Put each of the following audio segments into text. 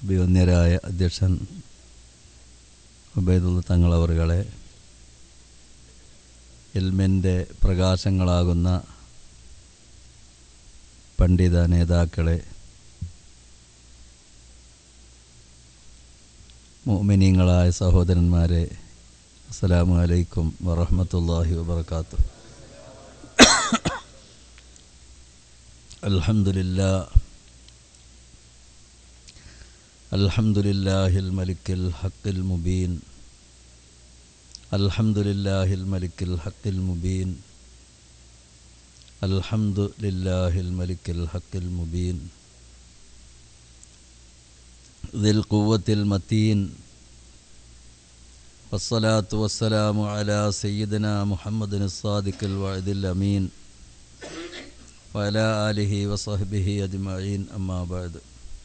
അഭിവന്യരായ അധ്യക്ഷൻ ഉബൈദുള്ള തങ്ങളവറുകളെ എൽമിൻ്റെ പ്രകാശങ്ങളാകുന്ന പണ്ഡിത നേതാക്കളെ മോമിനിയങ്ങളായ സഹോദരന്മാരെ അസ്സലാമു അലൈക്കും വറഹമത്തല്ലാഹി വബർക്കാത്തു അൽഹംദുലില്ലാ الحمد لله الملك الحق المبين الحمد لله الملك الحق المبين الحمد لله الملك الحق المبين ذي القوة المتين والصلاة والسلام على سيدنا محمد الصادق الوعد الأمين وعلى آله وصحبه أجمعين أما بعد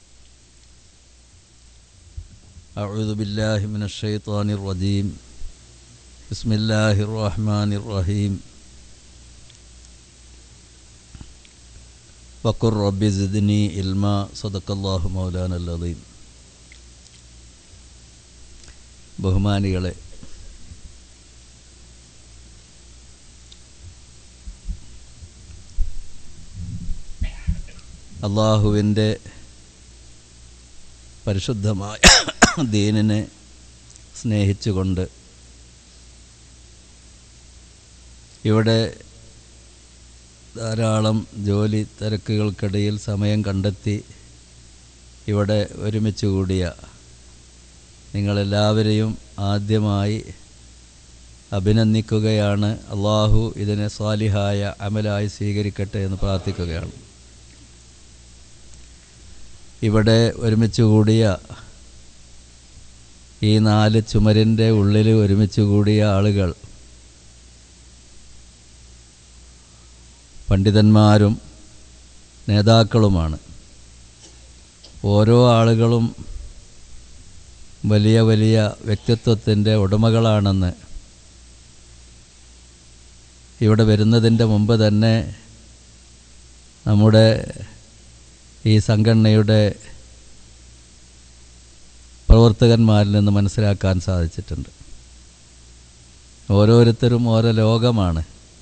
أعوذ بالله من الشيطان الرجيم بسم الله الرحمن الرحيم وقل رب زدني علما صدق الله مولانا العظيم ബഹുമാനികളെ അള്ളാഹുവിൻ്റെ പരിശുദ്ധമായ ദീനിനെ സ്നേഹിച്ചുകൊണ്ട് ഇവിടെ ധാരാളം ജോലി തിരക്കുകൾക്കിടയിൽ സമയം കണ്ടെത്തി ഇവിടെ ഒരുമിച്ച് കൂടിയ നിങ്ങളെല്ലാവരെയും ആദ്യമായി അഭിനന്ദിക്കുകയാണ് അള്ളാഹു ഇതിനെ സ്വാലിഹായ അമലായി സ്വീകരിക്കട്ടെ എന്ന് പ്രാർത്ഥിക്കുകയാണ് ഇവിടെ ഒരുമിച്ച് കൂടിയ ഈ നാല് ചുമരിൻ്റെ ഉള്ളിൽ ഒരുമിച്ച് കൂടിയ ആളുകൾ പണ്ഡിതന്മാരും നേതാക്കളുമാണ് ഓരോ ആളുകളും വലിയ വലിയ വ്യക്തിത്വത്തിൻ്റെ ഉടമകളാണെന്ന് ഇവിടെ വരുന്നതിൻ്റെ മുമ്പ് തന്നെ നമ്മുടെ ഈ സംഘടനയുടെ പ്രവർത്തകന്മാരിൽ നിന്ന് മനസ്സിലാക്കാൻ സാധിച്ചിട്ടുണ്ട് ഓരോരുത്തരും ഓരോ ലോകമാണ്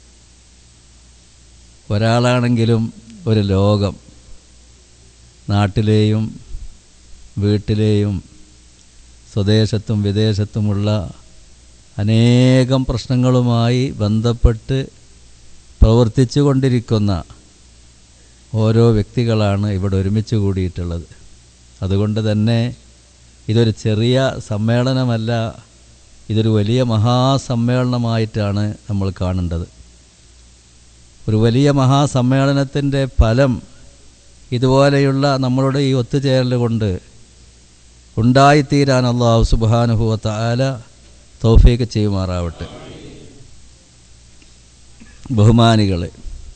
ഒരാളാണെങ്കിലും ഒരു ലോകം നാട്ടിലെയും വീട്ടിലെയും സ്വദേശത്തും വിദേശത്തുമുള്ള അനേകം പ്രശ്നങ്ങളുമായി ബന്ധപ്പെട്ട് പ്രവർത്തിച്ചു കൊണ്ടിരിക്കുന്ന ഓരോ വ്യക്തികളാണ് ഇവിടെ ഒരുമിച്ച് കൂടിയിട്ടുള്ളത് അതുകൊണ്ട് തന്നെ ഇതൊരു ചെറിയ സമ്മേളനമല്ല ഇതൊരു വലിയ മഹാസമ്മേളനമായിട്ടാണ് നമ്മൾ കാണേണ്ടത് ഒരു വലിയ മഹാസമ്മേളനത്തിൻ്റെ ഫലം ഇതുപോലെയുള്ള നമ്മളുടെ ഈ ഒത്തുചേരൽ കൊണ്ട് ഉണ്ടായിത്തീരാൻ അള്ളാഹു സുബാനുഭവത്ത ആല തൗഫീക്ക് ചെയ്യുമാറാവട്ടെ ബഹുമാനികളെ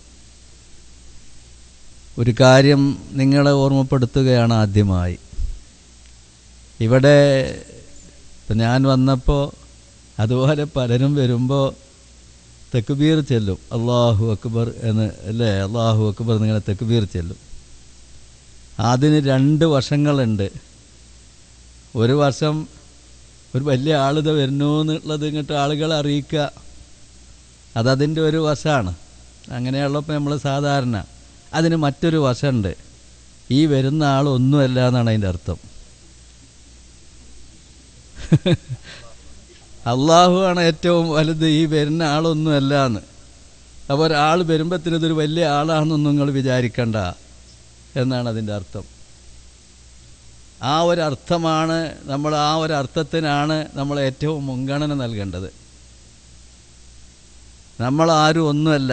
ഒരു കാര്യം നിങ്ങളെ ഓർമ്മപ്പെടുത്തുകയാണ് ആദ്യമായി ഇവിടെ ഇപ്പം ഞാൻ വന്നപ്പോൾ അതുപോലെ പലരും വരുമ്പോൾ തെക്കുബീർ ചെല്ലും അള്ളാഹു അക്ബർ എന്ന് അല്ലേ അള്ളാഹു അക്ബർ നിങ്ങളെ തെക്കുബീർ ചെല്ലും അതിന് രണ്ട് വശങ്ങളുണ്ട് ഒരു വർഷം ഒരു വലിയ ആളിത് വരുന്നു എന്നുള്ളത് ഇങ്ങോട്ട് ആളുകളെ അറിയിക്കുക അതതിൻ്റെ ഒരു വശമാണ് അങ്ങനെയുള്ളപ്പോൾ നമ്മൾ സാധാരണ അതിന് മറ്റൊരു വശമുണ്ട് ഈ വരുന്ന ആൾ ഒന്നുമല്ല എന്നാണ് അതിൻ്റെ അർത്ഥം അള്ളാഹുവാണ് ഏറ്റവും വലുത് ഈ വരുന്ന ആളൊന്നുമല്ല എന്ന് അപ്പോൾ ഒരാൾ വരുമ്പോഴത്തേനും ഇതൊരു വലിയ ആളാണെന്നൊന്നും നിങ്ങൾ വിചാരിക്കണ്ട എന്നാണ് അതിൻ്റെ അർത്ഥം ആ ഒരു അർത്ഥമാണ് നമ്മൾ ആ ഒരു അർത്ഥത്തിനാണ് നമ്മൾ ഏറ്റവും മുൻഗണന നൽകേണ്ടത് നമ്മളാരും ഒന്നുമല്ല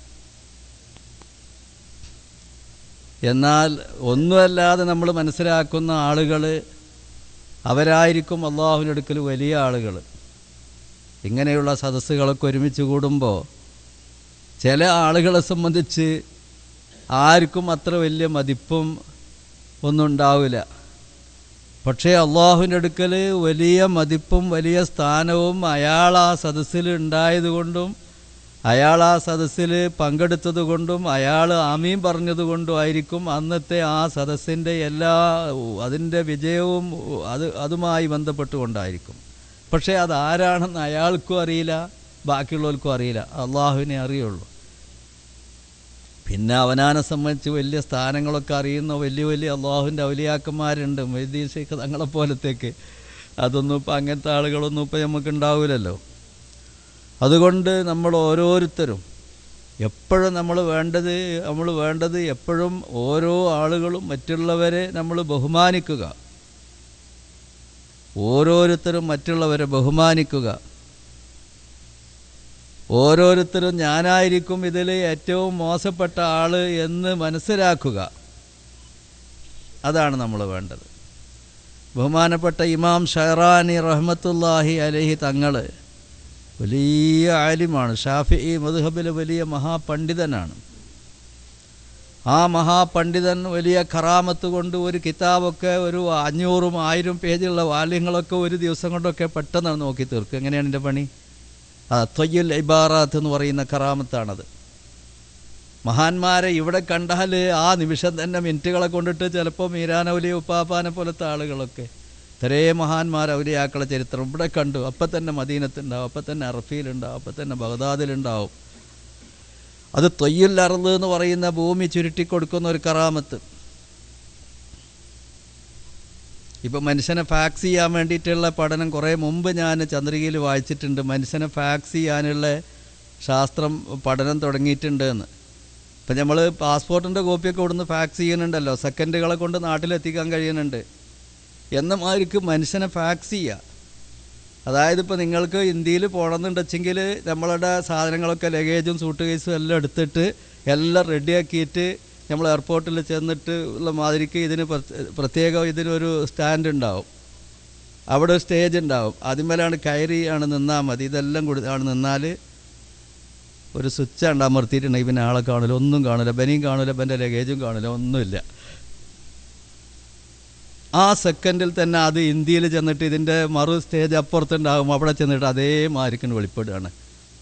എന്നാൽ ഒന്നുമല്ലാതെ നമ്മൾ മനസ്സിലാക്കുന്ന ആളുകൾ അവരായിരിക്കും അള്ളാഹുവിൻ്റെ അടുക്കൽ വലിയ ആളുകൾ ഇങ്ങനെയുള്ള സദസ്സുകളൊക്കെ ഒരുമിച്ച് കൂടുമ്പോൾ ചില ആളുകളെ സംബന്ധിച്ച് ആർക്കും അത്ര വലിയ മതിപ്പും ഒന്നും ഉണ്ടാവില്ല പക്ഷേ അള്ളാഹുവിൻ്റെ അടുക്കൽ വലിയ മതിപ്പും വലിയ സ്ഥാനവും അയാൾ ആ സദസ്സിൽ ഉണ്ടായതുകൊണ്ടും അയാൾ ആ സദസ്സിൽ പങ്കെടുത്തത് കൊണ്ടും അയാൾ ആമീൻ പറഞ്ഞതുകൊണ്ടും ആയിരിക്കും അന്നത്തെ ആ സദസ്സിൻ്റെ എല്ലാ അതിൻ്റെ വിജയവും അത് അതുമായി ബന്ധപ്പെട്ടുകൊണ്ടായിരിക്കും പക്ഷേ അത് ആരാണെന്ന് അയാൾക്കും അറിയില്ല ബാക്കിയുള്ളവർക്കും അറിയില്ല അള്ളാഹുവിനെ അറിയുള്ളൂ പിന്നെ അവനാനെ സംബന്ധിച്ച് വലിയ സ്ഥാനങ്ങളൊക്കെ അറിയുന്ന വലിയ വലിയ അള്ളാഹുവിൻ്റെ ഔലിയാക്കന്മാരുണ്ട് മൊയ്തീൻ ഷെയ്ഖ് തങ്ങളെപ്പോലത്തേക്ക് അതൊന്നും ഇപ്പം അങ്ങനത്തെ ആളുകളൊന്നും ഇപ്പം നമുക്ക് ഉണ്ടാവില്ലല്ലോ അതുകൊണ്ട് നമ്മൾ ഓരോരുത്തരും എപ്പോഴും നമ്മൾ വേണ്ടത് നമ്മൾ വേണ്ടത് എപ്പോഴും ഓരോ ആളുകളും മറ്റുള്ളവരെ നമ്മൾ ബഹുമാനിക്കുക ഓരോരുത്തരും മറ്റുള്ളവരെ ബഹുമാനിക്കുക ഓരോരുത്തരും ഞാനായിരിക്കും ഇതിൽ ഏറ്റവും മോശപ്പെട്ട ആൾ എന്ന് മനസ്സിലാക്കുക അതാണ് നമ്മൾ വേണ്ടത് ബഹുമാനപ്പെട്ട ഇമാം ഷഹറാനി റഹ്മത്തുല്ലാഹി അലഹി തങ്ങൾ വലിയ ആലിമാണ് ഷാഫി മധുഹബിലെ വലിയ മഹാപണ്ഡിതനാണ് ആ മഹാപണ്ഡിതൻ വലിയ ഖറാമത്ത് കൊണ്ട് ഒരു കിതാബൊക്കെ ഒരു അഞ്ഞൂറും ആയിരം പേജുള്ള വാല്യങ്ങളൊക്കെ ഒരു ദിവസം കൊണ്ടൊക്കെ പെട്ടെന്ന് നോക്കി തീർക്കും എങ്ങനെയാണ് എൻ്റെ പണി ആ തൊയ്യുൽ ഇബാറാത്ത് എന്ന് പറയുന്ന കറാമത്താണത് മഹാന്മാരെ ഇവിടെ കണ്ടാൽ ആ നിമിഷം തന്നെ മിനിറ്റുകളെ കൊണ്ടിട്ട് ചിലപ്പോൾ മീരാനൗലി ഉപ്പാപ്പാനെ പോലത്തെ ആളുകളൊക്കെ ഇത്രയും മഹാന്മാർ ഔലിയാക്കളെ ചരിത്രം ഇവിടെ കണ്ടു അപ്പം തന്നെ മദീനത്തുണ്ടാവും അപ്പം തന്നെ അറഫിയിലുണ്ടാവും അപ്പം തന്നെ ബഗ്ദാദിലുണ്ടാവും അത് തൊയ്യുൽ അറുത് എന്ന് പറയുന്ന ഭൂമി ചുരുട്ടിക്കൊടുക്കുന്ന ഒരു കറാമത്ത് ഇപ്പം മനുഷ്യനെ ഫാക്സ് ചെയ്യാൻ വേണ്ടിയിട്ടുള്ള പഠനം കുറേ മുമ്പ് ഞാൻ ചന്ദ്രികയിൽ വായിച്ചിട്ടുണ്ട് മനുഷ്യനെ ഫാക്സ് ചെയ്യാനുള്ള ശാസ്ത്രം പഠനം തുടങ്ങിയിട്ടുണ്ട് എന്ന് ഇപ്പം നമ്മൾ പാസ്പോർട്ടിൻ്റെ കോപ്പിയൊക്കെ ഇവിടുന്ന് ഫാക്സ് ചെയ്യുന്നുണ്ടല്ലോ സെക്കൻഡുകളെ കൊണ്ട് നാട്ടിലെത്തിക്കാൻ കഴിയുന്നുണ്ട് എന്ന മാതിരിക്ക് മനുഷ്യനെ ഫാക്സ് ചെയ്യുക അതായത് ഇപ്പോൾ നിങ്ങൾക്ക് ഇന്ത്യയിൽ പോകണമെന്നുണ്ടെച്ചെങ്കിൽ നമ്മളുടെ സാധനങ്ങളൊക്കെ ലഗേജും സൂട്ട് കേസും എല്ലാം എടുത്തിട്ട് എല്ലാം റെഡിയാക്കിയിട്ട് നമ്മൾ എയർപോർട്ടിൽ ചെന്നിട്ട് ഉള്ള മാതിരിക്ക് ഇതിന് പ്രത്യേകം ഇതിനൊരു സ്റ്റാൻഡ് ഉണ്ടാവും അവിടെ ഒരു സ്റ്റേജ് ഉണ്ടാവും അതിന്മേലാണ് കയറി ആണ് നിന്നാൽ മതി ഇതെല്ലാം കൂടി ആണ് നിന്നാൽ ഒരു സ്വിച്ച് ഉണ്ട് അമർത്തിയിട്ടുണ്ടെങ്കിൽ പിന്നെ ആളെ കാണില്ല ഒന്നും കാണില്ല ബനിയും കാണില്ല ബൻ്റെ ലഗേജും കാണില്ല ഒന്നുമില്ല ആ സെക്കൻഡിൽ തന്നെ അത് ഇന്ത്യയിൽ ചെന്നിട്ട് ഇതിൻ്റെ മറു സ്റ്റേജ് അപ്പുറത്തുണ്ടാകും അവിടെ ചെന്നിട്ട് അതേമാതിരിക്കും വെളിപ്പെടുകയാണ്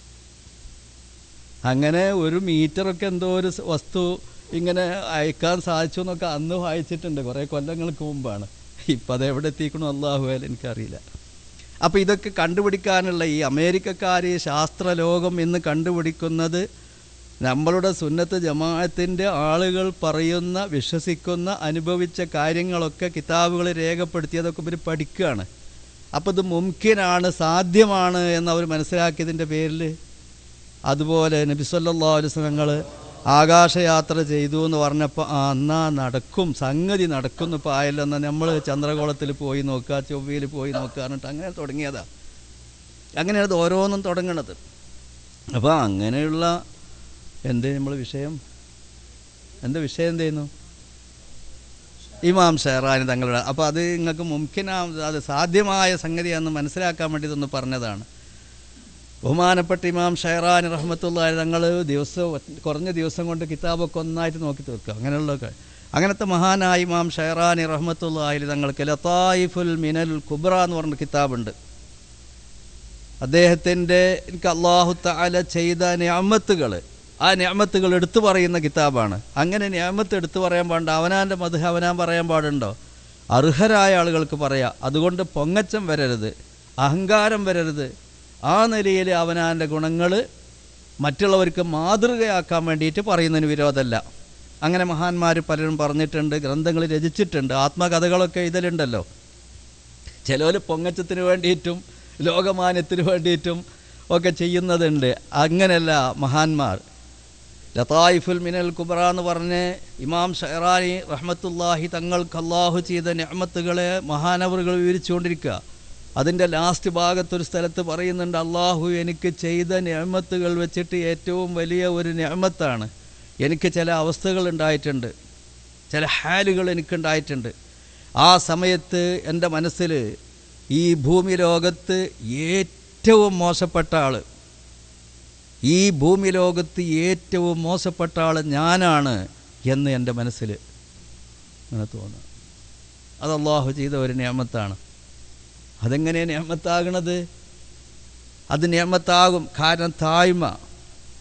അങ്ങനെ ഒരു മീറ്ററൊക്കെ എന്തോ ഒരു വസ്തു ഇങ്ങനെ അയക്കാൻ സാധിച്ചു എന്നൊക്കെ അന്ന് വായിച്ചിട്ടുണ്ട് കുറേ കൊല്ലങ്ങൾക്ക് മുമ്പാണ് ഇപ്പം അത് എവിടെ എത്തിക്കണോ അള്ളാഹുവേൽ എനിക്കറിയില്ല അപ്പോൾ ഇതൊക്കെ കണ്ടുപിടിക്കാനുള്ള ഈ അമേരിക്കക്കാർ ശാസ്ത്രലോകം ഇന്ന് കണ്ടുപിടിക്കുന്നത് നമ്മളുടെ സുന്നത്ത് ജമാഅത്തിൻ്റെ ആളുകൾ പറയുന്ന വിശ്വസിക്കുന്ന അനുഭവിച്ച കാര്യങ്ങളൊക്കെ കിതാബുകൾ രേഖപ്പെടുത്തിയതൊക്കെ ഇവർ പഠിക്കുകയാണ് അപ്പോൾ ഇത് മുംകിനാണ് സാധ്യമാണ് എന്ന് അവർ മനസ്സിലാക്കിയതിൻ്റെ പേരിൽ അതുപോലെ നബിസല്ലാ അലുസ്ലങ്ങൾ ആകാശയാത്ര ചെയ്തു എന്ന് പറഞ്ഞപ്പോൾ ആ എന്നാ നടക്കും സംഗതി നടക്കും ഇപ്പോൾ ആയല്ലോ എന്നാൽ നമ്മൾ ചന്ദ്രകോളത്തിൽ പോയി നോക്കുക ചൊവ്വയിൽ പോയി നോക്കുക എന്നിട്ട് അങ്ങനെ തുടങ്ങിയതാ അങ്ങനെയാണ് ഇത് ഓരോന്നും തുടങ്ങണത് അപ്പോൾ അങ്ങനെയുള്ള എന്ത് നമ്മൾ വിഷയം എന്താ വിഷയം എന്ത് ചെയ്യുന്നു ഇമാം ഷെഹറാനി തങ്ങളുടെ അപ്പോൾ അത് നിങ്ങൾക്ക് മുംകിന അത് സാധ്യമായ സംഗതിയാണെന്ന് മനസ്സിലാക്കാൻ വേണ്ടി ഇതൊന്ന് പറഞ്ഞതാണ് ബഹുമാനപ്പെട്ട ഇമാം ഷെഹറാൻ റഹ്മത്തുള്ള തങ്ങൾ ദിവസം കുറഞ്ഞ ദിവസം കൊണ്ട് കിതാബൊക്കെ ഒന്നായിട്ട് നോക്കി തീർക്കുക അങ്ങനെയുള്ളതൊക്കെ അങ്ങനത്തെ മഹാനായ ഇമാം ഷെഹറാനി റഹ്മത്തുള്ള തങ്ങൾക്ക് ലത്തായിഫുൽ മിനൽ കുബ്ര എന്ന് പറഞ്ഞ കിതാബുണ്ട് അദ്ദേഹത്തിൻ്റെ എനിക്ക് അള്ളാഹു താല ചെയ്ത ഞാമത്തുകൾ ആ ഞാമത്തുകൾ എടുത്തു പറയുന്ന കിതാബാണ് അങ്ങനെ ഞാമത്ത് എടുത്തു പറയാൻ പാടുണ്ട് അവനാൻ്റെ മധു അവനാൻ പറയാൻ പാടുണ്ടോ അർഹരായ ആളുകൾക്ക് പറയാം അതുകൊണ്ട് പൊങ്ങച്ചം വരരുത് അഹങ്കാരം വരരുത് ആ നിലയിൽ അവനാൻ്റെ ഗുണങ്ങൾ മറ്റുള്ളവർക്ക് മാതൃകയാക്കാൻ വേണ്ടിയിട്ട് പറയുന്നതിന് വിരോധമല്ല അങ്ങനെ മഹാന്മാർ പലരും പറഞ്ഞിട്ടുണ്ട് ഗ്രന്ഥങ്ങൾ രചിച്ചിട്ടുണ്ട് ആത്മകഥകളൊക്കെ ഇതിലുണ്ടല്ലോ ചിലർ പൊങ്ങച്ചത്തിന് വേണ്ടിയിട്ടും ലോകമാന്യത്തിന് വേണ്ടിയിട്ടും ഒക്കെ ചെയ്യുന്നതുണ്ട് അങ്ങനെയല്ല മഹാന്മാർ ലതായിഫുൽ മിനൽ കുബറ എന്ന് പറഞ്ഞ് ഇമാം ഷെഹറാനി റഹ്മത്തുല്ലാഹി തങ്ങൾക്ക് അള്ളാഹു ചെയ്ത ഞമത്തുകളെ മഹാനവറുകൾ വിവരിച്ചുകൊണ്ടിരിക്കുക അതിൻ്റെ ലാസ്റ്റ് ഭാഗത്തൊരു സ്ഥലത്ത് പറയുന്നുണ്ട് അള്ളാഹു എനിക്ക് ചെയ്ത ഞമത്തുകൾ വെച്ചിട്ട് ഏറ്റവും വലിയ ഒരു ഞമത്താണ് എനിക്ക് ചില അവസ്ഥകൾ ഉണ്ടായിട്ടുണ്ട് ചില ഹാലുകൾ എനിക്കുണ്ടായിട്ടുണ്ട് ആ സമയത്ത് എൻ്റെ മനസ്സിൽ ഈ ഭൂമി ലോകത്ത് ഏറ്റവും മോശപ്പെട്ട ആൾ ഈ ഭൂമി ലോകത്ത് ഏറ്റവും മോശപ്പെട്ട ആൾ ഞാനാണ് എന്ന് എൻ്റെ മനസ്സിൽ അങ്ങനെ തോന്നുന്നു അത് അള്ളാഹു ചെയ്ത ഒരു നിയമത്താണ് അതെങ്ങനെ നിയമത്താകണത് അത് നിയമത്താകും കാരണം തായ്മ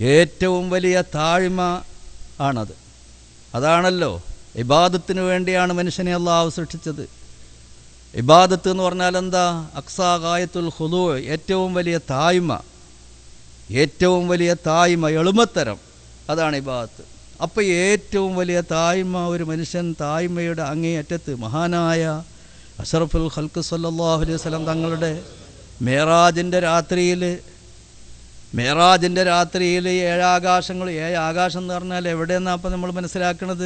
ഏറ്റവും വലിയ താഴ്മ ആണത് അതാണല്ലോ ഇബാദത്തിന് വേണ്ടിയാണ് മനുഷ്യനെ അള്ളാഹു സൃഷ്ടിച്ചത് ഇബാദത്ത് എന്ന് പറഞ്ഞാൽ എന്താ അക്സാകായത്തുൽ ഹുദു ഏറ്റവും വലിയ തായ്മ ഏറ്റവും വലിയ തായ്മ എളുമത്തരം അതാണ് ഇബാദത്ത് അപ്പോൾ ഏറ്റവും വലിയ തായ്മ ഒരു മനുഷ്യൻ തായ്മയുടെ അങ്ങേയറ്റത്ത് മഹാനായ അഷറഫുൽ ഖൽക്ക് സല്ലല്ലാഹു അലൈഹി വസല്ലം തങ്ങളുടെ മേറാജിൻ്റെ രാത്രിയിൽ മേറാജിൻ്റെ രാത്രിയിൽ ഏഴാകാശങ്ങൾ ഏഴ് ആകാശം എന്ന് പറഞ്ഞാൽ എവിടെയെന്നാണ് അപ്പം നമ്മൾ മനസ്സിലാക്കുന്നത്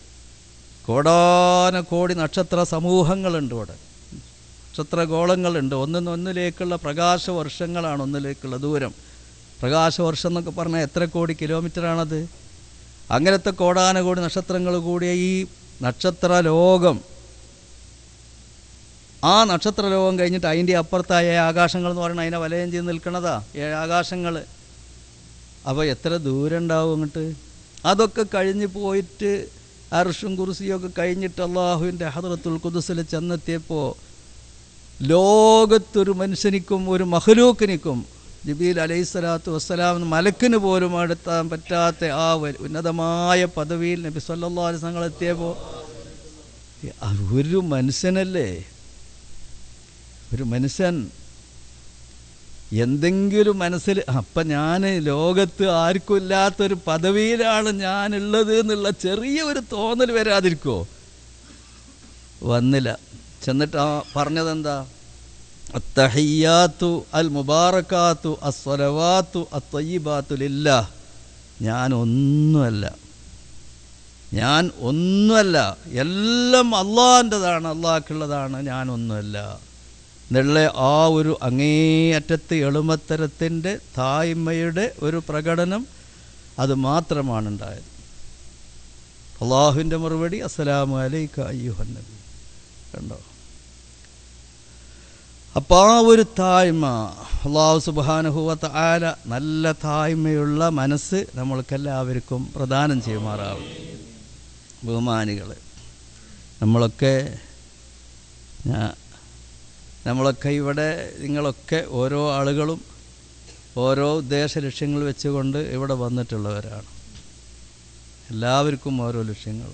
കോടാന കോടി നക്ഷത്ര സമൂഹങ്ങളുണ്ട് ഇവിടെ നക്ഷത്രഗോളങ്ങളുണ്ട് ഒന്നിന്ന് ഒന്നിലേക്കുള്ള പ്രകാശവർഷങ്ങളാണ് ഒന്നിലേക്കുള്ള ദൂരം പ്രകാശവർഷം എന്നൊക്കെ പറഞ്ഞാൽ എത്ര കോടി കിലോമീറ്ററാണത് അങ്ങനത്തെ കോടാന കോടി നക്ഷത്രങ്ങൾ കൂടിയ ഈ നക്ഷത്ര ലോകം ആ നക്ഷത്ര ലോകം കഴിഞ്ഞിട്ട് അതിൻ്റെ അപ്പുറത്തായ ഏഴ് ആകാശങ്ങൾ എന്ന് പറയുന്നത് അതിനെ വലയം ചെയ്ത് നിൽക്കണതാ ഏഴ് ആകാശങ്ങൾ അപ്പോൾ എത്ര ദൂരം ഉണ്ടാവും അങ്ങോട്ട് അതൊക്കെ കഴിഞ്ഞ് പോയിട്ട് അർഷും കുറിസിയൊക്കെ കഴിഞ്ഞിട്ട് അള്ളാഹുവിൻ്റെ ഹദ്രത്തുൽ കുദുസിൽ ചെന്നെത്തിയപ്പോൾ ലോകത്തൊരു മനുഷ്യനിക്കും ഒരു മഹലൂക്കിനിക്കും ജബീൽ അലൈഹിസ്സലാത്തു വസ്സലാം മലക്കിന് പോലും അടുത്താൻ പറ്റാത്ത ആ വ- ഉന്നതമായ പദവിയിൽ നബി സല്ലല്ലാഹു അലൈഹി വസല്ലം എത്തിയപ്പോൾ ഒരു മനുഷ്യനല്ലേ ഒരു മനുഷ്യൻ എന്തെങ്കിലും മനസ്സിൽ അപ്പം ഞാൻ ലോകത്ത് ആർക്കും ഇല്ലാത്തൊരു പദവിയിലാണ് ഞാനുള്ളത് എന്നുള്ള ചെറിയ ഒരു തോന്നൽ വരാതിരിക്കുമോ വന്നില്ല ചെന്നിട്ട് ആ പറഞ്ഞതെന്താ അത്തഹയ്യാത്തു അൽ മുബാറക്കാത്തു അസ്വലവാത്തു അത്തയ്യബാത്തു ലില്ല ഞാൻ ഒന്നുമല്ല ഞാൻ ഒന്നുമല്ല എല്ലാം അള്ളാഹിൻ്റെതാണ് അള്ളാഹ്ക്കുള്ളതാണ് ഞാൻ ഒന്നുമല്ല എന്നുള്ള ആ ഒരു അങ്ങേയറ്റത്ത് എളുമത്തരത്തിൻ്റെ തായ്മയുടെ ഒരു പ്രകടനം അത് മാത്രമാണ് ഉണ്ടായത് അള്ളാഹുവിൻ്റെ മറുപടി അസ്സലാമു അലൈക്ക അയ്യുഹൻ നബി കണ്ടോ അപ്പോൾ ആ ഒരു തായ്മ അള്ളാഹു സുബാനുഹുവത്ത് ആല നല്ല തായ്മയുള്ള മനസ്സ് നമ്മൾക്കെല്ലാവർക്കും പ്രദാനം ചെയ്യുമാറാവും ബഹുമാനികൾ നമ്മളൊക്കെ ഞാ- നമ്മളൊക്കെ ഇവിടെ നിങ്ങളൊക്കെ ഓരോ ആളുകളും ഓരോ ഉദ്ദേശ ലക്ഷ്യങ്ങൾ വെച്ചുകൊണ്ട് ഇവിടെ വന്നിട്ടുള്ളവരാണ് എല്ലാവർക്കും ഓരോ ലക്ഷ്യങ്ങൾ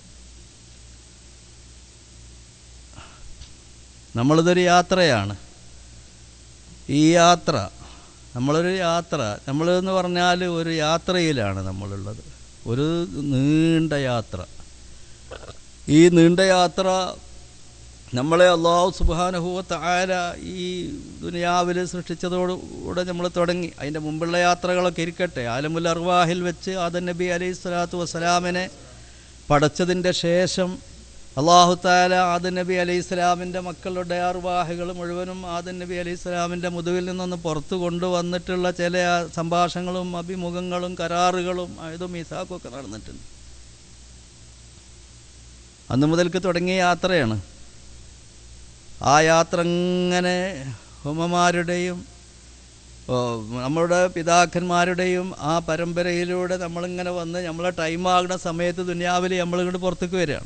നമ്മളിതൊരു യാത്രയാണ് ഈ യാത്ര നമ്മളൊരു യാത്ര നമ്മളെന്ന് പറഞ്ഞാൽ ഒരു യാത്രയിലാണ് നമ്മളുള്ളത് ഒരു നീണ്ട യാത്ര ഈ നീണ്ട യാത്ര നമ്മളെ അള്ളാഹു സുബാനുഭവത്ത് ആല ഈ ദുനിയാവിൽ സൃഷ്ടിച്ചതോടുകൂടെ നമ്മൾ തുടങ്ങി അതിൻ്റെ മുമ്പുള്ള യാത്രകളൊക്കെ ഇരിക്കട്ടെ ആലമുൽ അർവാഹിൽ വെച്ച് ആദൻ നബി അലൈഹി സ്വലാത്തു വസ്സലാമിനെ പടച്ചതിൻ്റെ ശേഷം അള്ളാഹു താല ആദൻ നബി അലൈഹി സ്വലാമിൻ്റെ മക്കളുടെ അർവാഹികൾ മുഴുവനും ആദൻ നബി അലൈഹി സ്വലാമിൻ്റെ മുതുവിൽ നിന്നൊന്ന് പുറത്തു കൊണ്ടുവന്നിട്ടുള്ള ചില സംഭാഷണങ്ങളും അഭിമുഖങ്ങളും കരാറുകളും ഇതും ഇസാക്കും ഒക്കെ നടന്നിട്ടുണ്ട് അന്ന് മുതൽക്ക് തുടങ്ങിയ യാത്രയാണ് ആ യാത്ര ഇങ്ങനെ ഹുമമാരുടെയും ഓ, നമ്മളുടെ പിതാക്കന്മാരുടെയും ആ പരമ്പരയിലൂടെ നമ്മളിങ്ങനെ വന്ന് നമ്മളെ ടൈം ആകുന്ന സമയത്ത് ദുനിയാവിൽ നമ്മളിങ്ങോട്ട് പുറത്തേക്ക് വരികയാണ്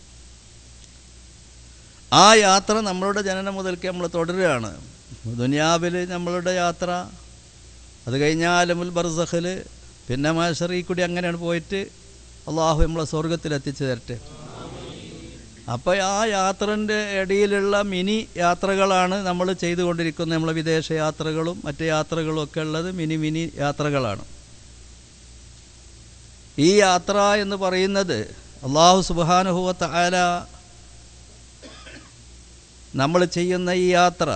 ആ യാത്ര നമ്മളുടെ ജനനം മുതൽക്ക് നമ്മൾ തുടരുകയാണ് ദുനിയാവിൽ നമ്മളുടെ യാത്ര അത് കഴിഞ്ഞാൽ അലമുൽ ബർസഖിൽ പിന്നെ മാഷറി കൂടി അങ്ങനെയാണ് പോയിട്ട് അള്ളാഹു നമ്മളെ സ്വർഗത്തിലെത്തിച്ചു തരട്ടെ അപ്പോൾ ആ യാത്രൻ്റെ ഇടയിലുള്ള മിനി യാത്രകളാണ് നമ്മൾ ചെയ്തുകൊണ്ടിരിക്കുന്നത് നമ്മളെ വിദേശ യാത്രകളും മറ്റ് യാത്രകളും ഒക്കെ ഉള്ളത് മിനി മിനി യാത്രകളാണ് ഈ യാത്ര എന്ന് പറയുന്നത് അള്ളാഹു സുബാനുഭവത്ത് ആല നമ്മൾ ചെയ്യുന്ന ഈ യാത്ര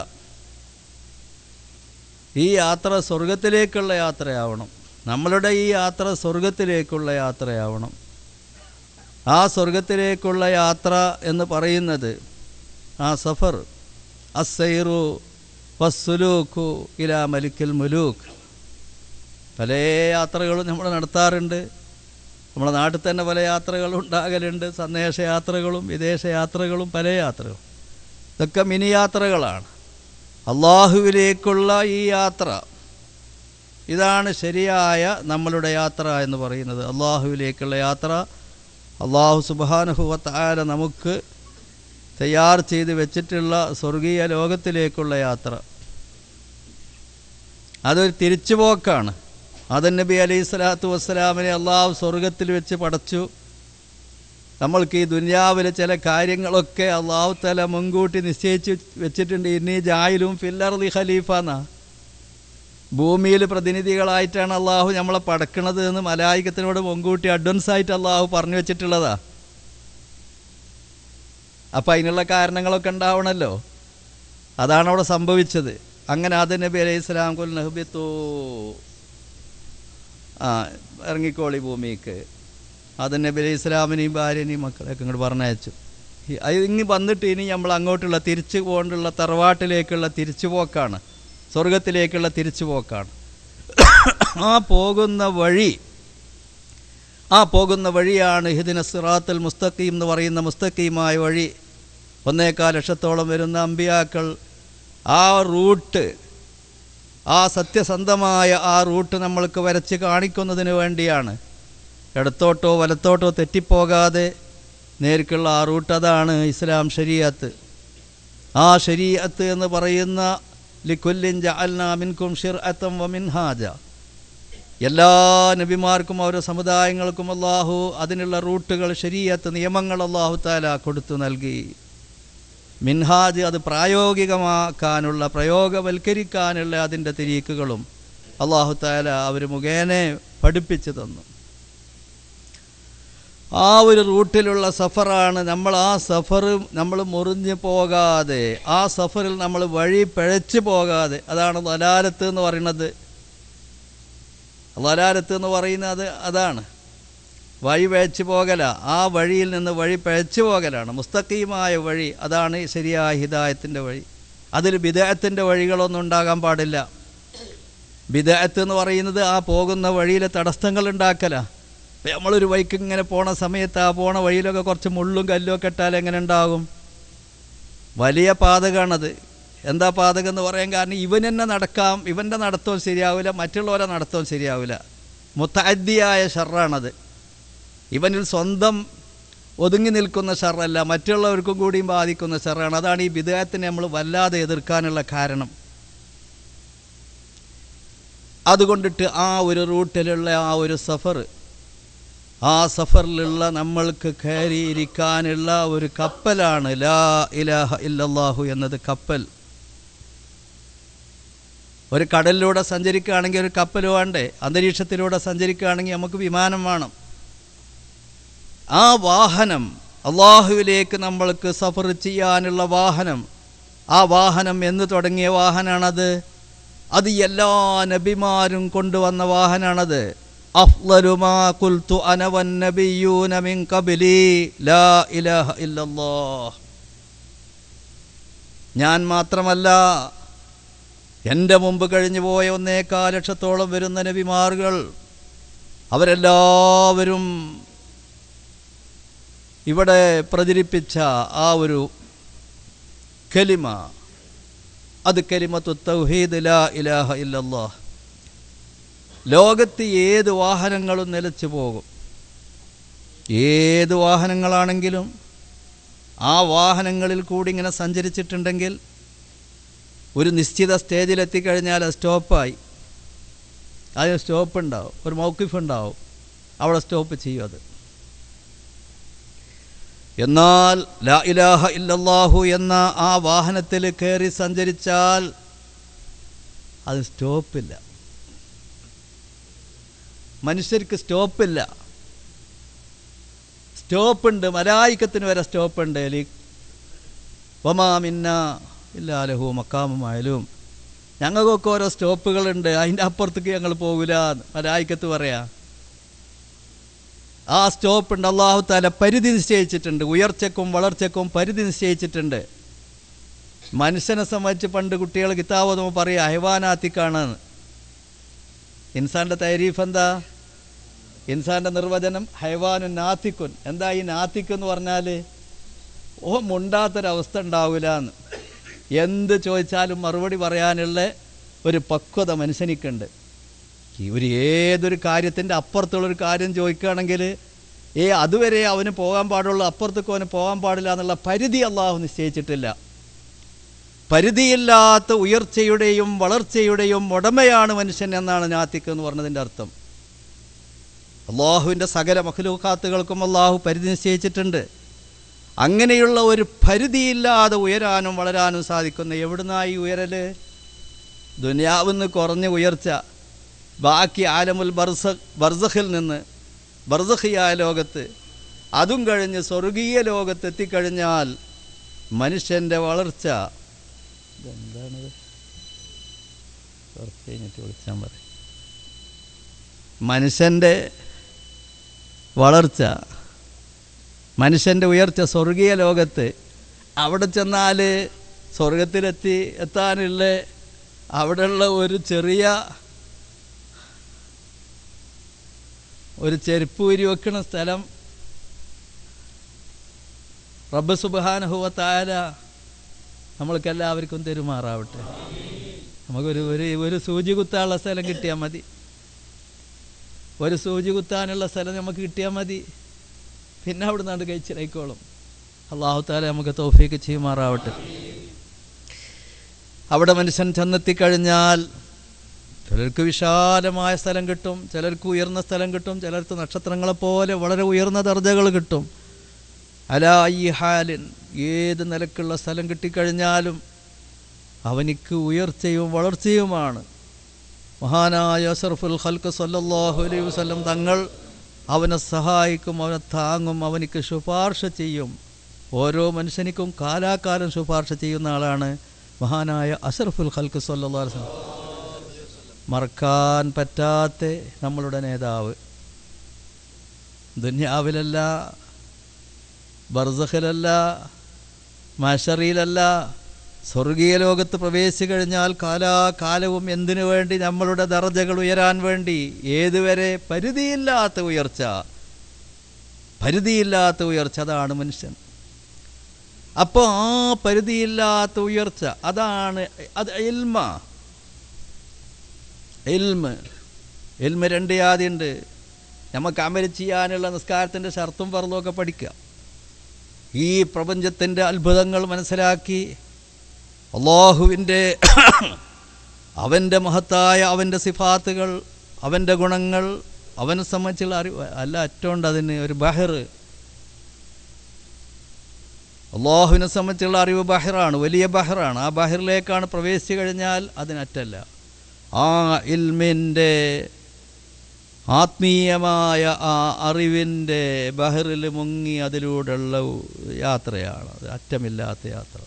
ഈ യാത്ര സ്വർഗത്തിലേക്കുള്ള യാത്രയാവണം നമ്മളുടെ ഈ യാത്ര സ്വർഗത്തിലേക്കുള്ള യാത്രയാവണം ആ സ്വർഗത്തിലേക്കുള്ള യാത്ര എന്ന് പറയുന്നത് ആ സഫർ അസൈറു വസ്സുലൂഖു ഇലാ മലിക്കൽ മുലൂക്ക് പല യാത്രകളും നമ്മൾ നടത്താറുണ്ട് നമ്മുടെ നാട്ടിൽ തന്നെ പല യാത്രകളും ഉണ്ടാകലുണ്ട് സന്ദേശ യാത്രകളും വിദേശ യാത്രകളും പല യാത്രകളും ഇതൊക്കെ മിനി യാത്രകളാണ് അള്ളാഹുവിലേക്കുള്ള ഈ യാത്ര ഇതാണ് ശരിയായ നമ്മളുടെ യാത്ര എന്ന് പറയുന്നത് അള്ളാഹുവിലേക്കുള്ള യാത്ര അള്ളാഹു സുബാനുഹുവത്ത് ആല നമുക്ക് തയ്യാർ ചെയ്ത് വെച്ചിട്ടുള്ള സ്വർഗീയ ലോകത്തിലേക്കുള്ള യാത്ര അതൊരു തിരിച്ചുപോക്കാണ് ആദൻ നബി അലൈഹി സ്വലാത്തു വസ്സലാമിനെ അള്ളാഹു സ്വർഗത്തിൽ വെച്ച് പടച്ചു നമ്മൾക്ക് ഈ ദുനിയാവിലെ ചില കാര്യങ്ങളൊക്കെ അള്ളാഹു തല മുൻകൂട്ടി നിശ്ചയിച്ച് വെച്ചിട്ടുണ്ട് ഇനി ജായിലും ഫില്ലർലി ഖലീഫ എന്നാ ഭൂമിയിൽ പ്രതിനിധികളായിട്ടാണ് അള്ളാഹു നമ്മളെ പടക്കണത് എന്ന് മലായികത്തിനോട് മുൻകൂട്ടി അഡ്വാൻസ് ആയിട്ട് അള്ളാഹു പറഞ്ഞു വെച്ചിട്ടുള്ളതാ അപ്പം അതിനുള്ള കാരണങ്ങളൊക്കെ ഉണ്ടാവണമല്ലോ അതാണ് അവിടെ സംഭവിച്ചത് അങ്ങനെ ആദ നബി അലൈഹി സ്വലാം കൊൽ നഹബിത്തോ ആ ഇറങ്ങിക്കോളി ഭൂമിക്ക് ആദ നബി അലൈഹി സ്വലാമിനെയും ഭാര്യനെയും മക്കളെയൊക്കെ ഇങ്ങോട്ട് പറഞ്ഞയച്ചു ഈ- അത് ഇങ്ങ് വന്നിട്ട് ഇനി നമ്മൾ അങ്ങോട്ടുള്ള തിരിച്ചു പോകൊണ്ടുള്ള തറവാട്ടിലേക്കുള്ള തിരിച്ചുപോക്കാണ് സ്വർഗത്തിലേക്കുള്ള തിരിച്ചുപോക്കാണ് ആ പോകുന്ന വഴി ആ പോകുന്ന വഴിയാണ് ഹിദിന സിറാത്തൽ മുസ്തഖീം എന്ന് പറയുന്ന മുസ്തഖീമായ വഴി ഒന്നേക്കാൽ ലക്ഷത്തോളം വരുന്ന അമ്പിയാക്കൾ ആ റൂട്ട് ആ സത്യസന്ധമായ ആ റൂട്ട് നമ്മൾക്ക് വരച്ച് കാണിക്കുന്നതിന് വേണ്ടിയാണ് ഇടത്തോട്ടോ വലത്തോട്ടോ തെറ്റിപ്പോകാതെ നേർക്കുള്ള ആ റൂട്ട് അതാണ് ഇസ്ലാം ശരീഅത്ത് ആ ശരീഅത്ത് എന്ന് പറയുന്ന ലിക്കുല്ലിൻ ജഅൽനാ മിൻകും ഷിർഅത്തം വമിൻഹാജ എല്ലാ നബിമാർക്കും അവരുടെ സമുദായങ്ങൾക്കും അള്ളാഹു അതിനുള്ള റൂട്ടുകൾ ശരീഅത്ത് നിയമങ്ങൾ അള്ളാഹു താല കൊടുത്തു നൽകി മിൻഹാജ് അത് പ്രായോഗികമാക്കാനുള്ള പ്രയോഗവൽക്കരിക്കാനുള്ള അതിൻ്റെ തിരീക്കുകളും അള്ളാഹു താല അവർ മുഖേന പഠിപ്പിച്ചു തന്നു ആ ഒരു റൂട്ടിലുള്ള സഫറാണ് നമ്മൾ ആ സഫർ നമ്മൾ മുറിഞ്ഞു പോകാതെ ആ സഫറിൽ നമ്മൾ വഴി പിഴച്ചു പോകാതെ അതാണ് ലലാലത്ത് എന്ന് പറയുന്നത് ലലാലത്ത് എന്ന് പറയുന്നത് അതാണ് വഴി പിഴച്ചു പോകല ആ വഴിയിൽ നിന്ന് വഴി പിഴച്ചു പോകലാണ് മുസ്തഖീമായ വഴി അതാണ് ഈ ശരിയായ ഹിദായത്തിൻ്റെ വഴി അതിൽ ബിദഅത്തിൻ്റെ വഴികളൊന്നും ഉണ്ടാകാൻ പാടില്ല ബിദഅത്ത് എന്ന് പറയുന്നത് ആ പോകുന്ന വഴിയിലെ തടസ്സങ്ങൾ ഉണ്ടാക്കല ഇപ്പം നമ്മളൊരു വഴിക്ക് ഇങ്ങനെ പോണ സമയത്ത് ആ പോണ വഴിയിലൊക്കെ കുറച്ച് മുള്ളും കല്ലും ഒക്കെ ഇട്ടാൽ എങ്ങനെ ഉണ്ടാകും വലിയ പാതകമാണത് എന്താ പാതകം എന്ന് പറയാൻ കാരണം ഇവൻ തന്നെ നടക്കാം ഇവൻ്റെ നടത്തവും ശരിയാവില്ല മറ്റുള്ളവരെ നടത്തവും ശരിയാവില്ല മുത്തഅദ്ദിയായ ഷർറാണത് ഇവനിൽ സ്വന്തം ഒതുങ്ങി നിൽക്കുന്ന ഷർറല്ല മറ്റുള്ളവർക്കും കൂടിയും ബാധിക്കുന്ന ഷർറാണ് അതാണ് ഈ വിദേഹത്തിനെ നമ്മൾ വല്ലാതെ എതിർക്കാനുള്ള കാരണം അതുകൊണ്ടിട്ട് ആ ഒരു റൂട്ടിലുള്ള ആ ഒരു സഫർ ആ സഫറിലുള്ള നമ്മൾക്ക് കയറിയിരിക്കാനുള്ള ഒരു കപ്പലാണ് ലാ ഇലാഹ ഇല്ലല്ലാഹു എന്നത് കപ്പൽ ഒരു കടലിലൂടെ സഞ്ചരിക്കുകയാണെങ്കിൽ ഒരു കപ്പൽ വേണ്ടേ അന്തരീക്ഷത്തിലൂടെ സഞ്ചരിക്കുകയാണെങ്കിൽ നമുക്ക് വിമാനം വേണം ആ വാഹനം അള്ളാഹുവിലേക്ക് നമ്മൾക്ക് സഫർ ചെയ്യാനുള്ള വാഹനം ആ വാഹനം എന്ന് തുടങ്ങിയ വാഹനമാണത് അത് എല്ലാ നബിമാരും കൊണ്ടുവന്ന വാഹനമാണത് അഫ്ളലു മാ ഖുൽതു അന വന്നബിയ്യൂന മിൻ ഖബ്ലി ലാ ഇലാഹ ഇല്ലല്ലാഹ് ഞാൻ മാത്രമല്ല എൻ്റെ മുമ്പ് കഴിഞ്ഞു പോയ ഒന്നേകാൽ ലക്ഷത്തോളം വരുന്ന നബിമാറുകൾ അവരെല്ലാവരും ഇവിടെ പ്രചരിപ്പിച്ച ആ ഒരു കലിമ അത് കലിമത്തു തൗഹീദ് ലാ ഇലാഹ ഇല്ലല്ലാഹ് ലോകത്ത് ഏത് വാഹനങ്ങളും നിലച്ചു പോകും ഏത് വാഹനങ്ങളാണെങ്കിലും ആ വാഹനങ്ങളിൽ കൂടി ഇങ്ങനെ സഞ്ചരിച്ചിട്ടുണ്ടെങ്കിൽ ഒരു നിശ്ചിത സ്റ്റേജിലെത്തിക്കഴിഞ്ഞാൽ അത് സ്റ്റോപ്പായി അതിന് സ്റ്റോപ്പ് ഉണ്ടാവും ഒരു മൗക്കിഫ് ഉണ്ടാവും അവിടെ സ്റ്റോപ്പ് ചെയ്യും അത് എന്നാൽ ലാ ഇലാഹ ഇല്ലല്ലാഹു എന്ന ആ വാഹനത്തിൽ കയറി സഞ്ചരിച്ചാൽ അത് സ്റ്റോപ്പില്ല മനുഷ്യർക്ക് സ്റ്റോപ്പില്ല സ്റ്റോപ്പുണ്ട് മലായിക്കത്തിന് വരെ സ്റ്റോപ്പുണ്ട് ലി വമാമിന്ന ഇല്ലാലഹു മക്കാമുമായാലും ഞങ്ങൾക്കൊക്കെ ഓരോ സ്റ്റോപ്പുകളുണ്ട് അതിൻ്റെ അപ്പുറത്തേക്ക് ഞങ്ങൾ പോകില്ല മലായിക്കത്ത് പറയാ ആ സ്റ്റോപ്പ് ഉണ്ട് അള്ളാഹു താല പരിധി നിശ്ചയിച്ചിട്ടുണ്ട് ഉയർച്ചക്കും വളർച്ചക്കും പരിധി നിശ്ചയിച്ചിട്ടുണ്ട് മനുഷ്യനെ സംബന്ധിച്ച് പണ്ട് കുട്ടികൾ കിതാബ് പറയാം അഹ്വാനാത്തിക്കാണ് ഇൻസാന്റെ തൈരീഫ് എന്താ ഇൻസാന്റെ നിർവചനം ഹൈവാനു നാത്തിക്കുൻ എന്താ ഈ നാത്തിക്ക് എന്ന് പറഞ്ഞാൽ ഓ മുണ്ടാത്തൊരവസ്ഥ ഉണ്ടാവില്ല എന്ന് എന്ത് ചോദിച്ചാലും മറുപടി പറയാനുള്ള ഒരു പക്വത മനുഷ്യനിക്കുണ്ട് ഈ ഒരു ഏതൊരു കാര്യത്തിൻ്റെ അപ്പുറത്തുള്ളൊരു കാര്യം ചോദിക്കുകയാണെങ്കിൽ ഏ അതുവരെ അവന് പോകാൻ പാടുള്ളൂ അപ്പുറത്തേക്ക് അവന് പോകാൻ പാടില്ല എന്നുള്ള പരിധി അള്ളാഹു നിശ്ചയിച്ചിട്ടില്ല പരിധിയില്ലാത്ത ഉയർച്ചയുടെയും വളർച്ചയുടെയും ഉടമയാണ് മനുഷ്യൻ എന്നാണ് നാത്തിക്ക് എന്ന് പറഞ്ഞതിൻ്റെ അർത്ഥം അള്ളാഹുവിൻ്റെ സകല മഖലൂക്കാത്തുകൾക്കും അള്ളാഹു പരിധി നിശ്ചയിച്ചിട്ടുണ്ട് അങ്ങനെയുള്ള ഒരു പരിധിയില്ലാതെ ഉയരാനും വളരാനും സാധിക്കുന്ന എവിടുന്നായി ഉയരല് ദുനിയാവിന്ന് കുറഞ്ഞ ഉയർച്ച ബാക്കി ആലമുൽ ബർസ ബർസഖിൽ നിന്ന് ബർസഖിയായ ലോകത്ത് അതും കഴിഞ്ഞ് സ്വർഗീയ ലോകത്ത് എത്തിക്കഴിഞ്ഞാൽ മനുഷ്യൻ്റെ വളർച്ച ഇതെന്താണത് കുറച്ച് കഴിഞ്ഞിട്ട് വിളിച്ചാൽ പറയും മനുഷ്യൻ്റെ വളർച്ച മനുഷ്യൻ്റെ ഉയർച്ച സ്വർഗീയ ലോകത്ത് അവിടെ ചെന്നാൽ സ്വർഗത്തിലെത്തി എത്താനുള്ള അവിടെയുള്ള ഒരു ചെറിയ ഒരു ചെരുപ്പ് ഊരി വെക്കുന്ന സ്ഥലം റബ്ബ് സുബാനുഭവത്തായ നമ്മൾക്ക് എല്ലാവർക്കും തെരുമാറാവട്ടെ നമുക്കൊരു ഒരു ഒരു സൂചി കുത്താനുള്ള സ്ഥലം കിട്ടിയാൽ മതി ഒരു സൂചി കുത്താനുള്ള സ്ഥലം നമുക്ക് കിട്ടിയാൽ മതി പിന്നെ അവിടെ നിന്നാണ്ട് കഴിച്ചിലായിക്കോളും അള്ളാഹു താല നമുക്ക് തോഫീക്ക് ചെയ്യുമാറാവട്ടെ അവിടെ മനുഷ്യൻ ചെന്നെത്തിക്കഴിഞ്ഞാൽ ചിലർക്ക് വിശാലമായ സ്ഥലം കിട്ടും ചിലർക്ക് ഉയർന്ന സ്ഥലം കിട്ടും ചിലർക്ക് നക്ഷത്രങ്ങളെപ്പോലെ വളരെ ഉയർന്ന ദർജകൾ കിട്ടും അലാ ഈ ഹാലിൻ ഏത് നിലക്കുള്ള സ്ഥലം കിട്ടിക്കഴിഞ്ഞാലും അവനിക്ക് ഉയർച്ചയും വളർച്ചയുമാണ് മഹാനായ അസർഫുൽ ഖൽക്ക് സല്ലല്ലാഹു അലൈഹി വസല്ലം തങ്ങൾ അവനെ സഹായിക്കും അവനെ താങ്ങും അവനിക്ക് ശുപാർശ ചെയ്യും ഓരോ മനുഷ്യനിക്കും കാലാകാലം ശുപാർശ ചെയ്യുന്ന ആളാണ് മഹാനായ അഷറഫുൽ ഖൽക്ക് സല്ലല്ലാഹു അലൈഹി വസല്ലം മറക്കാൻ പറ്റാത്ത നമ്മളുടെ നേതാവ് ദുന്യാവിലല്ല ബർസഖിലല്ല മഷറിയിലല്ല സ്വർഗീയ ലോകത്ത് പ്രവേശിച്ചു കഴിഞ്ഞാൽ കാലാകാലവും എന്തിനു വേണ്ടി നമ്മളുടെ ദർജകൾ ഉയരാൻ വേണ്ടി ഏതുവരെ പരിധിയില്ലാത്ത ഉയർച്ച പരിധിയില്ലാത്ത ഉയർച്ച അതാണ് മനുഷ്യൻ അപ്പോൾ ആ പരിധിയില്ലാത്ത ഉയർച്ച അതാണ് അത് ഇൽമ ഇൽമ് ഇൽമ രണ്ട് ജാതിയുണ്ട് നമുക്ക് അമൽ ചെയ്യാനുള്ള നിസ്കാരത്തിൻ്റെ ഷർത്തും പറലും പഠിക്കുക ഈ പ്രപഞ്ചത്തിൻ്റെ അത്ഭുതങ്ങൾ മനസ്സിലാക്കി അള്ളാഹുവിൻ്റെ അവൻ്റെ മഹത്തായ അവൻ്റെ സിഫാത്തുകൾ അവൻ്റെ ഗുണങ്ങൾ അവനെ സംബന്ധിച്ചുള്ള അറിവ് അല്ല അറ്റുണ്ട് അതിന് ഒരു ബഹർ അള്ളാഹുവിനെ സംബന്ധിച്ചുള്ള അറിവ് ബഹറാണ് വലിയ ബഹറാണ് ആ ബഹറിലേക്കാണ് പ്രവേശിച്ചു കഴിഞ്ഞാൽ അതിനറ്റല്ല ആ ഇൽമിൻ്റെ ആത്മീയമായ ആ അറിവിൻ്റെ ബഹറിൽ മുങ്ങി അതിലൂടെയുള്ള യാത്രയാണ് അത് അറ്റമില്ലാത്ത യാത്ര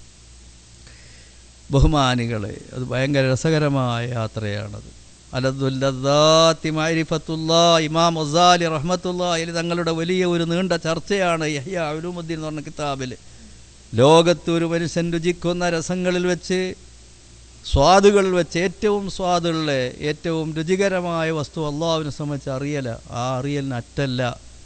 ബഹുമാനികളെ അത് ഭയങ്കര രസകരമായ യാത്രയാണത് അലദുല്ലാത്തി മാരിഫത്തുള്ള ഇമാം ഒസാലി റഹ്മത്തുള്ള അതിൽ തങ്ങളുടെ വലിയ ഒരു നീണ്ട ചർച്ചയാണ് യഹ്യ അലുമുദ്ദീൻ എന്ന് പറഞ്ഞ കിതാബിൽ ലോകത്ത് ഒരു മനുഷ്യൻ രുചിക്കുന്ന രസങ്ങളിൽ വെച്ച് സ്വാദുകളിൽ വെച്ച് ഏറ്റവും സ്വാദുള്ള ഏറ്റവും രുചികരമായ വസ്തു അള്ളാഹുവിനെ സംബന്ധിച്ച് അറിയല ആ അറിയലിന് അറ്റല്ല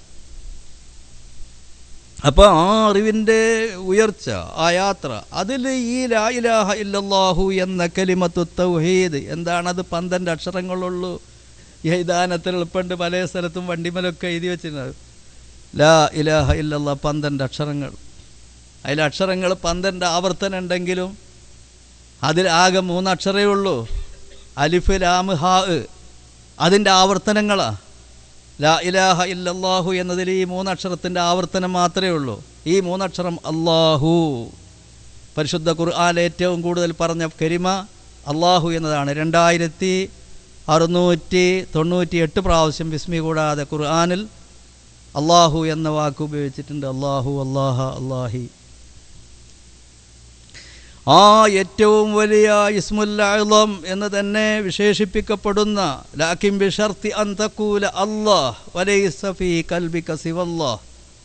അപ്പോൾ ആ അറിവിൻ്റെ ഉയർച്ച ആ യാത്ര അതിൽ ഈ ലാ ഇലാഹ ഇല്ലല്ലാഹു എന്ന കലിമത്തു തൗഹീദ് എന്താണത് പന്ത്രണ്ട് അക്ഷരങ്ങളുള്ളൂ ഈ ഇദാനത്തിൽ എളുപ്പമുണ്ട് പല സ്ഥലത്തും വണ്ടിമലൊക്കെ എഴുതി വെച്ചിരുന്നത് ലാ ഇലാഹ ഇല്ലല്ലാ പന്ത്രണ്ട് അക്ഷരങ്ങൾ അതിൽ അക്ഷരങ്ങൾ പന്ത്രണ്ട് ആവർത്തനം ഉണ്ടെങ്കിലും അതിൽ ആകെ മൂന്നക്ഷരേ ഉള്ളൂ അലിഫ് ലാം ഹാ അതിൻ്റെ ആവർത്തനങ്ങളാ ലാ ഇലാഹ ഇല്ലല്ലാഹു എന്നതിൽ ഈ മൂന്നക്ഷരത്തിൻ്റെ ആവർത്തനം മാത്രമേ ഉള്ളൂ ഈ മൂന്നക്ഷരം അള്ളാഹു പരിശുദ്ധ ഖുർആൻ ഏറ്റവും കൂടുതൽ പറഞ്ഞ കരിമ അള്ളാഹു എന്നതാണ് രണ്ടായിരത്തി അറുന്നൂറ്റി തൊണ്ണൂറ്റി എട്ട് പ്രാവശ്യം വിസ്മി കൂടാതെ ഖുർആനിൽ അള്ളാഹു എന്ന വാക്ക് ഉപയോഗിച്ചിട്ടുണ്ട് അള്ളാഹു അള്ളാഹ അള്ളാഹി ആ ഏറ്റവും വലിയ ഇസ്മുല്ലം എന്ന് തന്നെ വിശേഷിപ്പിക്കപ്പെടുന്ന ലാക്കിം ബിഷർത്തി അന്തക്കൂല അല്ലാഹ് വലൈസ ഫീ കൽബിക സിവല്ലാഹ്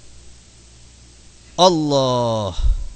അല്ലാഹ്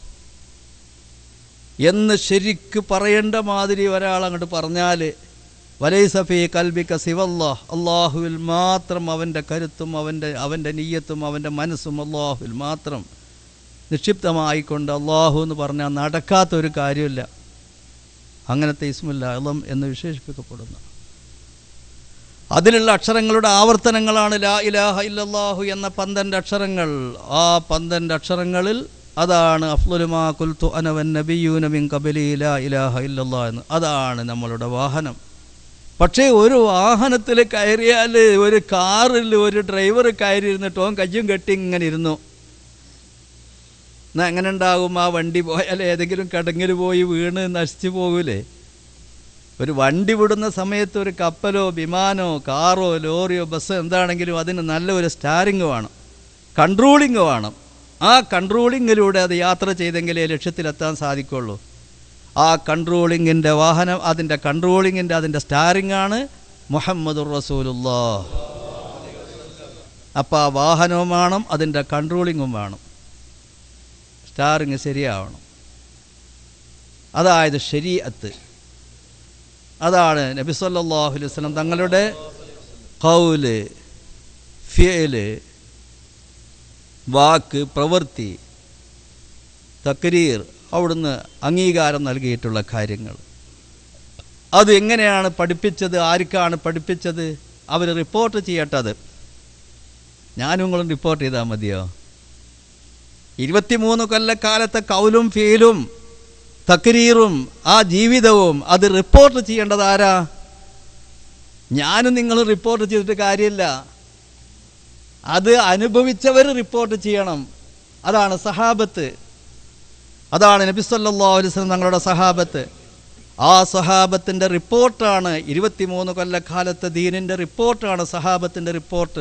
എന്ന് ശരിക്ക് പറയേണ്ട മാതിരി ഒരാൾ അങ്ങോട്ട് പറഞ്ഞാൽ വലൈസഫി കൽബിക സിവല്ലാഹ് അള്ളാഹുവിൽ മാത്രം അവൻ്റെ കരുത്തും അവൻ്റെ അവൻ്റെ നീയത്തും അവൻ്റെ മനസ്സും അള്ളാഹുവിൽ മാത്രം നിക്ഷിപ്തമായിക്കൊണ്ട് അള്ളാഹു എന്ന് പറഞ്ഞാൽ നടക്കാത്തൊരു കാര്യമില്ല അങ്ങനത്തെ ഇസ്മുല്ല അളം എന്ന് വിശേഷിപ്പിക്കപ്പെടുന്നു അതിലുള്ള അക്ഷരങ്ങളുടെ ആവർത്തനങ്ങളാണ് ലാ ഇലാഹ ഇല്ലല്ലാഹു എന്ന പന്ത്രണ്ട് അക്ഷരങ്ങൾ ആ പന്ത്രണ്ട് അക്ഷരങ്ങളിൽ അതാണ് അഫ്ലുലുമാ കുൽത്തു അനവൻ നബിയൂന മിൻ കബലി ലാ ഇലാഹ ഇല്ലല്ലാ എന്ന് അതാണ് നമ്മളുടെ വാഹനം പക്ഷേ ഒരു വാഹനത്തിൽ കയറിയാൽ ഒരു കാറിൽ ഒരു ഡ്രൈവർ കയറിയിരുന്നിട്ട് ഓൻ കയ്യും കെട്ടി ഇങ്ങനെ ഇരുന്നു എന്നാ എങ്ങനെ ഉണ്ടാകും ആ വണ്ടി പോയാൽ ഏതെങ്കിലും കടങ്ങിൽ പോയി വീണ് നശിച്ചു പോകൂലേ ഒരു വണ്ടി വിടുന്ന സമയത്ത് ഒരു കപ്പലോ വിമാനോ കാറോ ലോറിയോ ബസ്സോ എന്താണെങ്കിലും അതിന് നല്ലൊരു സ്റ്റാരിങ് വേണം കൺട്രോളിങ് വേണം ആ കൺട്രോളിങ്ങിലൂടെ അത് യാത്ര ചെയ്തെങ്കിലേ ലക്ഷ്യത്തിലെത്താൻ സാധിക്കുള്ളൂ ആ കൺട്രോളിങ്ങിൻ്റെ വാഹനം അതിൻ്റെ കൺട്രോളിങ്ങിൻ്റെ അതിൻ്റെ സ്റ്റാരിങ് ആണ് മുഹമ്മദുർ റസൂലുല്ലാ അപ്പോൾ ആ വാഹനവും വേണം അതിൻ്റെ കൺട്രോളിങ്ങും വേണം സ്റ്റാറിങ് ശരിയാവണം അതായത് ശരീഅത്ത് അതാണ് നബി സല്ലല്ലാഹു അലൈഹി വസല്ലം തങ്ങളുടെ കൗല് ഫിയല് വാക്ക് പ്രവൃത്തി തക്രീർ അവിടുന്ന് അംഗീകാരം നൽകിയിട്ടുള്ള കാര്യങ്ങൾ അത് എങ്ങനെയാണ് പഠിപ്പിച്ചത് ആർക്കാണ് പഠിപ്പിച്ചത് അവർ റിപ്പോർട്ട് ചെയ്യട്ടത് ഞാനും നിങ്ങളും റിപ്പോർട്ട് ചെയ്താൽ മതിയോ ഇരുപത്തിമൂന്ന് കൊല്ലക്കാലത്തെ കൗലും ഫീലും തക്രീറും ആ ജീവിതവും അത് റിപ്പോർട്ട് ചെയ്യേണ്ടത് ആരാ ഞാനും നിങ്ങൾ റിപ്പോർട്ട് ചെയ്തിട്ട് കാര്യമില്ല അത് അനുഭവിച്ചവർ റിപ്പോർട്ട് ചെയ്യണം അതാണ് സഹാബത്ത് അതാണ് നബി സല്ലല്ലാഹു അലൈഹി വസല്ലം തങ്ങളുടെ സഹാബത്ത് ആ സഹാബത്തിൻ്റെ റിപ്പോർട്ടാണ് ഇരുപത്തിമൂന്ന് കൊല്ലക്കാലത്തെ ദീനിൻ്റെ റിപ്പോർട്ടാണ് സഹാബത്തിൻ്റെ റിപ്പോർട്ട്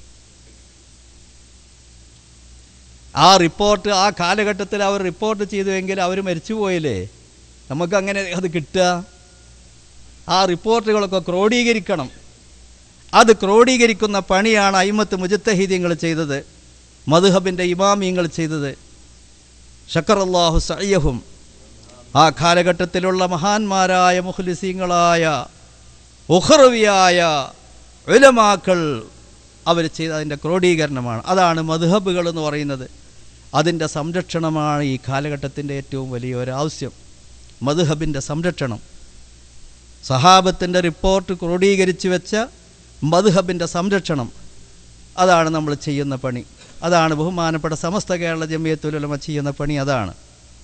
ആ റിപ്പോർട്ട് ആ കാലഘട്ടത്തിൽ അവർ റിപ്പോർട്ട് ചെയ്തുവെങ്കിൽ അവർ മരിച്ചു പോയില്ലേ നമുക്ക് അങ്ങനെ അത് കിട്ടുക ആ റിപ്പോർട്ടുകളൊക്കെ ക്രോഡീകരിക്കണം അത് ക്രോഡീകരിക്കുന്ന പണിയാണ് അയിമത്ത് മുജത്തഹീദ്യങ്ങൾ ചെയ്തത് മധുഹബിൻ്റെ ഇമാമിയങ്ങൾ ചെയ്തത് ഷക്കറല്ലാഹു സയ്യഹും ആ കാലഘട്ടത്തിലുള്ള മഹാന്മാരായ മുഖ്ലിസീങ്ങളായ ഉഹ്റവിയായ ഉലമാക്കൾ അവർ ചെയ്ത അതിൻ്റെ ക്രോഡീകരണമാണ് അതാണ് മധുഹബുകൾ എന്ന് പറയുന്നത് അതിൻ്റെ സംരക്ഷണമാണ് ഈ കാലഘട്ടത്തിൻ്റെ ഏറ്റവും വലിയ ഒരു ആവശ്യം മധുഹബിൻ്റെ സംരക്ഷണം സഹാബത്തിൻ്റെ റിപ്പോർട്ട് ക്രോഡീകരിച്ച് വെച്ച മധുഹബിൻ്റെ സംരക്ഷണം അതാണ് നമ്മൾ ചെയ്യുന്ന പണി അതാണ് ബഹുമാനപ്പെട്ട സമസ്ത കേരള ജമിയത്തുലമ ചെയ്യുന്ന പണി അതാണ്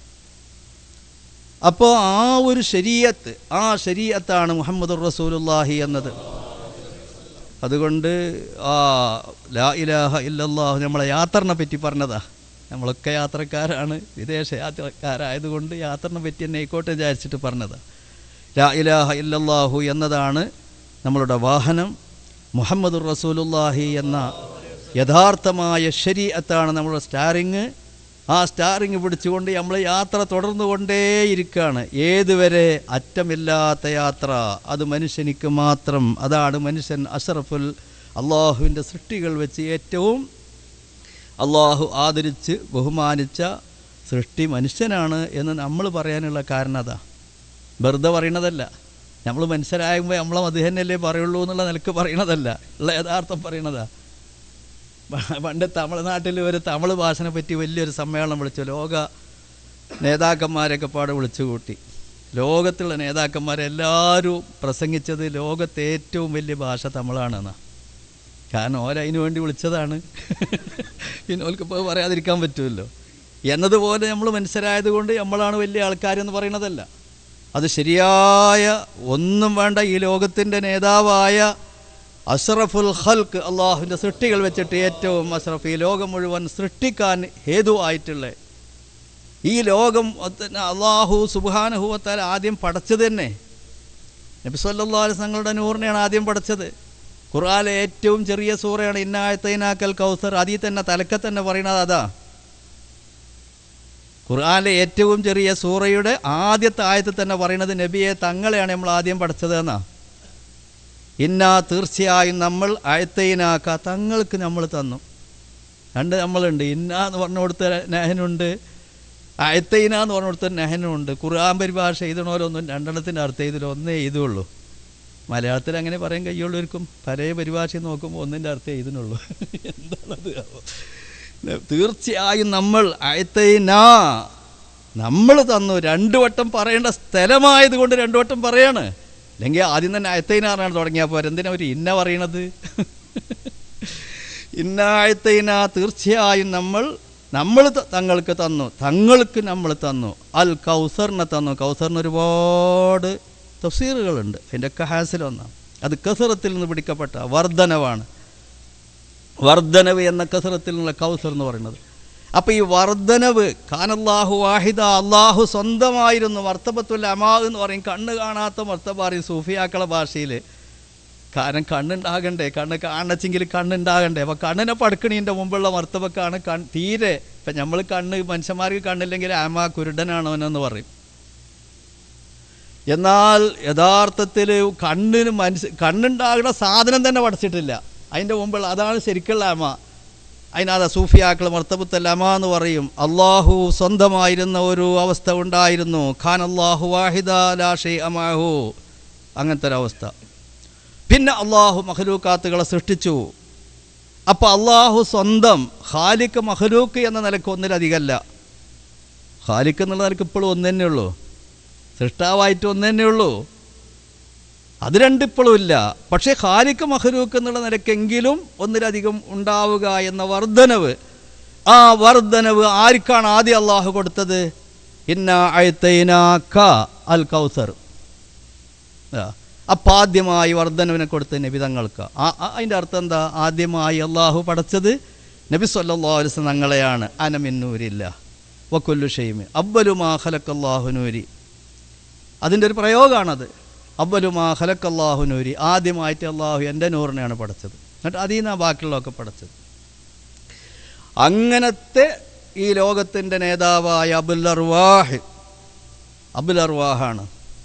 അപ്പോൾ ആ ഒരു ശരീഅത്ത് ആ ശരീഅത്താണ് മുഹമ്മദ് റസൂലുല്ലാഹി എന്നത് അതുകൊണ്ട് ആ ലാ ഇലാഹ ഇല്ലല്ലാഹു നമ്മളെ യാത്രനെ പറ്റി പറഞ്ഞതാ നമ്മളൊക്കെ യാത്രക്കാരാണ് വിദേശ യാത്രക്കാരായതുകൊണ്ട് യാത്രനെ പറ്റി തന്നെ ആയിക്കോട്ടെ വിചാരിച്ചിട്ട് പറഞ്ഞതാ ലാ ഇലാഹ ഇല്ലല്ലാഹു എന്നതാണ് നമ്മളുടെ വാഹനം മുഹമ്മദ് റസൂലുല്ലാഹി എന്ന യഥാർത്ഥമായ ശരീഅത്താണ് നമ്മുടെ സ്റ്റാറിങ് ആ സ്റ്റാറിങ് പിടിച്ചുകൊണ്ട് നമ്മൾ യാത്ര തുടർന്നുകൊണ്ടേയിരിക്കുകയാണ് ഏതുവരെ അറ്റമില്ലാത്ത യാത്ര അത് മനുഷ്യനിക്ക് മാത്രം അതാണ് മനുഷ്യൻ അഷറഫുൽ അള്ളാഹുവിൻ്റെ സൃഷ്ടികൾ വെച്ച് ഏറ്റവും അള്ളാഹു ആദരിച്ച് ബഹുമാനിച്ച സൃഷ്ടി മനുഷ്യനാണ് എന്ന് നമ്മൾ പറയാനുള്ള കാരണം അതാ വെറുതെ പറയണതല്ല നമ്മൾ മനുഷ്യരാകുമ്പോൾ നമ്മളെ അത് തന്നെയല്ലേ പറയുള്ളൂ എന്നുള്ള നിലക്ക് പറയണതല്ല ഉള്ള യഥാർത്ഥം പറയണതാ പ- പണ്ട് തമിഴ്നാട്ടിൽ ഒരു തമിഴ് ഭാഷനെ പറ്റി വലിയൊരു സമ്മേളനം വിളിച്ചു ലോക നേതാക്കന്മാരൊക്കെ പാടെ വിളിച്ചു കൂട്ടി ലോകത്തുള്ള നേതാക്കന്മാരെല്ലാവരും പ്രസംഗിച്ചത് ലോകത്തെ ഏറ്റവും വലിയ ഭാഷ തമിഴാണെന്നാ കാരണം ഓരതിനു വേണ്ടി വിളിച്ചതാണ് പിന്നെ ഓൽക്കിപ്പോൾ പറയാതിരിക്കാൻ പറ്റുമല്ലോ എന്നതുപോലെ നമ്മൾ മനുഷ്യരായതുകൊണ്ട് നമ്മളാണ് വലിയ ആൾക്കാരെന്ന് പറയണതല്ല അത് ശരിയായ ഒന്നും വേണ്ട ഈ ലോകത്തിൻ്റെ നേതാവായ അഷ്റഫുൽ ഖൽക്ക് അള്ളാഹുവിൻ്റെ സൃഷ്ടികൾ വെച്ചിട്ട് ഏറ്റവും അഷ്റഫ് ഈ ലോകം മുഴുവൻ സൃഷ്ടിക്കാൻ ഹേതുവായിട്ടുള്ള ഈ ലോകം തന്നെ അള്ളാഹു സുബാനുഭവത്താൽ ആദ്യം പടച്ചത് തന്നെ നബി സല്ലല്ലാഹു അലൈഹി തങ്ങളുടെ നൂറിനെയാണ് ആദ്യം പടച്ചത് ഖുർആാനിലെ ഏറ്റവും ചെറിയ സൂറയാണ് ഇന്നായത്തൈനാക്കൽ കൗസർ അതിൽ തന്നെ തലക്കെ തന്നെ പറയണത് അതാ ഖുർആാനിലെ ഏറ്റവും ചെറിയ സൂറയുടെ ആദ്യത്തെ ആയത്തിൽ തന്നെ പറയുന്നത് നബിയെ തങ്ങളെയാണ് നമ്മൾ ആദ്യം പഠിച്ചത് എന്നാ ഇന്നാ തീർച്ചയായും നമ്മൾ ആയത്തൈനാക്ക തങ്ങൾക്ക് നമ്മൾ തന്നു രണ്ട് നമ്മളുണ്ട് ഇന്ന എന്ന് പറഞ്ഞു കൊടുത്ത നെഹനുണ്ട് ആയത്തൈന എന്ന് പറഞ്ഞു കൊടുത്ത നെഹനുണ്ട് ഖുർആൻ പരിഭാഷ എഴുതണോലൊന്നും രണ്ടെണ്ണത്തിൻ്റെ അർത്ഥം ഇതിൽ ഒന്നേ എഴുതുള്ളൂ മലയാളത്തിൽ അങ്ങനെ പറയാൻ കഴിയുള്ളവർക്കും പല പരിഭാഷ നോക്കുമ്പോൾ ഒന്നിൻ്റെ അർത്ഥം എഴുതുന്നുള്ളൂ എന്താണത് തീർച്ചയായും നമ്മൾ അയത്തൈനാ നമ്മൾ തന്നു രണ്ടു വട്ടം പറയേണ്ട സ്ഥലമായത് കൊണ്ട് രണ്ടു വട്ടം പറയാണ് അല്ലെങ്കിൽ ആദ്യം തന്നെ അയത്തൈനാറാണ് തുടങ്ങിയാൽ പോരെ എന്തിനാ ഒരു ഇന്ന പറയണത് ഇന്ന അയത്തൈന തീർച്ചയായും നമ്മൾ നമ്മൾ ത- തങ്ങൾക്ക് തന്നു തങ്ങൾക്ക് നമ്മൾ തന്നു അൽ കൗസറിനെ തന്നു കൗസറിന് ഒരുപാട് തഫ്സീറുകളുണ്ട് അതിൻ്റെയൊക്കെ ഹാസിലൊന്നാണ് അത് കസറത്തിൽ നിന്ന് പിടിക്കപ്പെട്ട വർധനവാണ് വർധനവ് എന്ന കസറത്തിൽ നിന്നുള്ള കൗസർ എന്ന് പറയുന്നത് അപ്പോൾ ഈ വർധനവ് ഖാനല്ലാഹു വാഹിദ അള്ളാഹു സ്വന്തമായിരുന്നു വർത്തബത്തുൽ അമാ എന്ന് പറയും കണ്ണ് കാണാത്ത വർത്തബാറി സൂഫിയാക്കളെ ഭാഷയിൽ കാരണം കണ്ണുണ്ടാകണ്ടേ കണ്ണ് കാണച്ചെങ്കിൽ കണ്ണുണ്ടാകണ്ടേ അപ്പോൾ കണ്ണിനെ പടുക്കണീൻ്റെ മുമ്പുള്ള മർത്തബക്കാണ് കൺ തീരെ ഇപ്പം നമ്മൾ കണ്ണ് മനുഷ്യന്മാർക്ക് കണ്ണില്ലെങ്കിൽ ആമ കുരുടനാണവനെന്ന് പറയും എന്നാൽ യഥാർത്ഥത്തിൽ കണ്ണിന് മനസ്സ് കണ്ണുണ്ടാകുന്ന സാധനം തന്നെ പഠിച്ചിട്ടില്ല അതിൻ്റെ മുമ്പുള്ള അതാണ് ശരിക്കുള്ള ആമ അതിനകത്ത് സൂഫിയാക്കൾ മർത്തബുത്തല്ലാമ എന്ന് പറയും അള്ളാഹു സ്വന്തമായിരുന്ന ഒരു അവസ്ഥ ഉണ്ടായിരുന്നു ഖാൻ അള്ളാഹു വാഹിദ ലാഷെ അമാഹു അങ്ങനത്തെ ഒരവസ്ഥ പിന്നെ അള്ളാഹു മഹലൂക്കാത്തുകളെ സൃഷ്ടിച്ചു അപ്പോൾ അള്ളാഹു സ്വന്തം ഖാലിക്ക് മഹലൂക്ക് എന്ന നിലക്ക് ഒന്നിലധികമല്ല ഖാലിക്ക് എന്നുള്ള നിലക്ക് ഇപ്പോഴും ഒന്ന് തന്നെ ഉള്ളൂ സൃഷ്ടാവായിട്ട് ഒന്ന് തന്നെ ഉള്ളൂ അത് രണ്ടിപ്പോഴും ഇല്ല പക്ഷേ ഖാലിക്ക് മഹലൂക്ക് എന്നുള്ള നിലക്കെങ്കിലും ഒന്നിലധികം ഉണ്ടാവുക എന്ന വർധനവ് ആ വർധനവ് ആർക്കാണ് ആദ്യം അള്ളാഹു കൊടുത്തത് ഇന്ന അഴുത്തൈനാക്ക അൽ കൗസർ ആ. അപ്പം ആദ്യമായി വർധനവിനെ കൊടുത്ത നബി തങ്ങൾക്ക് ആ ആ- അതിൻ്റെ അർത്ഥം എന്താ ആദ്യമായി അള്ളാഹു പടച്ചത് നബി സല്ലല്ലാഹു അലൈഹി വസല്ലം ഞങ്ങളെയാണ് അനമിന്നൂരില്ല വക്കൊല്ലു ഷെയ്മി അബ്ബലുമാ ഖലക്കല്ലാഹു നൂരി അതിൻ്റെ ഒരു പ്രയോഗമാണത് അബ്ബലുമാ ഖലക്കല്ലാഹു നൂരി ആദ്യമായിട്ട് അള്ളാഹു എൻ്റെ നൂറിനെയാണ് പടച്ചത് എന്നിട്ട് അതിൽ നിന്നാണ് ബാക്കിയുള്ളതൊക്കെ പടച്ചത് അങ്ങനത്തെ ഈ ലോകത്തിൻ്റെ നേതാവായ അബുൽ അർവാഹ് അബുൽ അർവാഹാണ്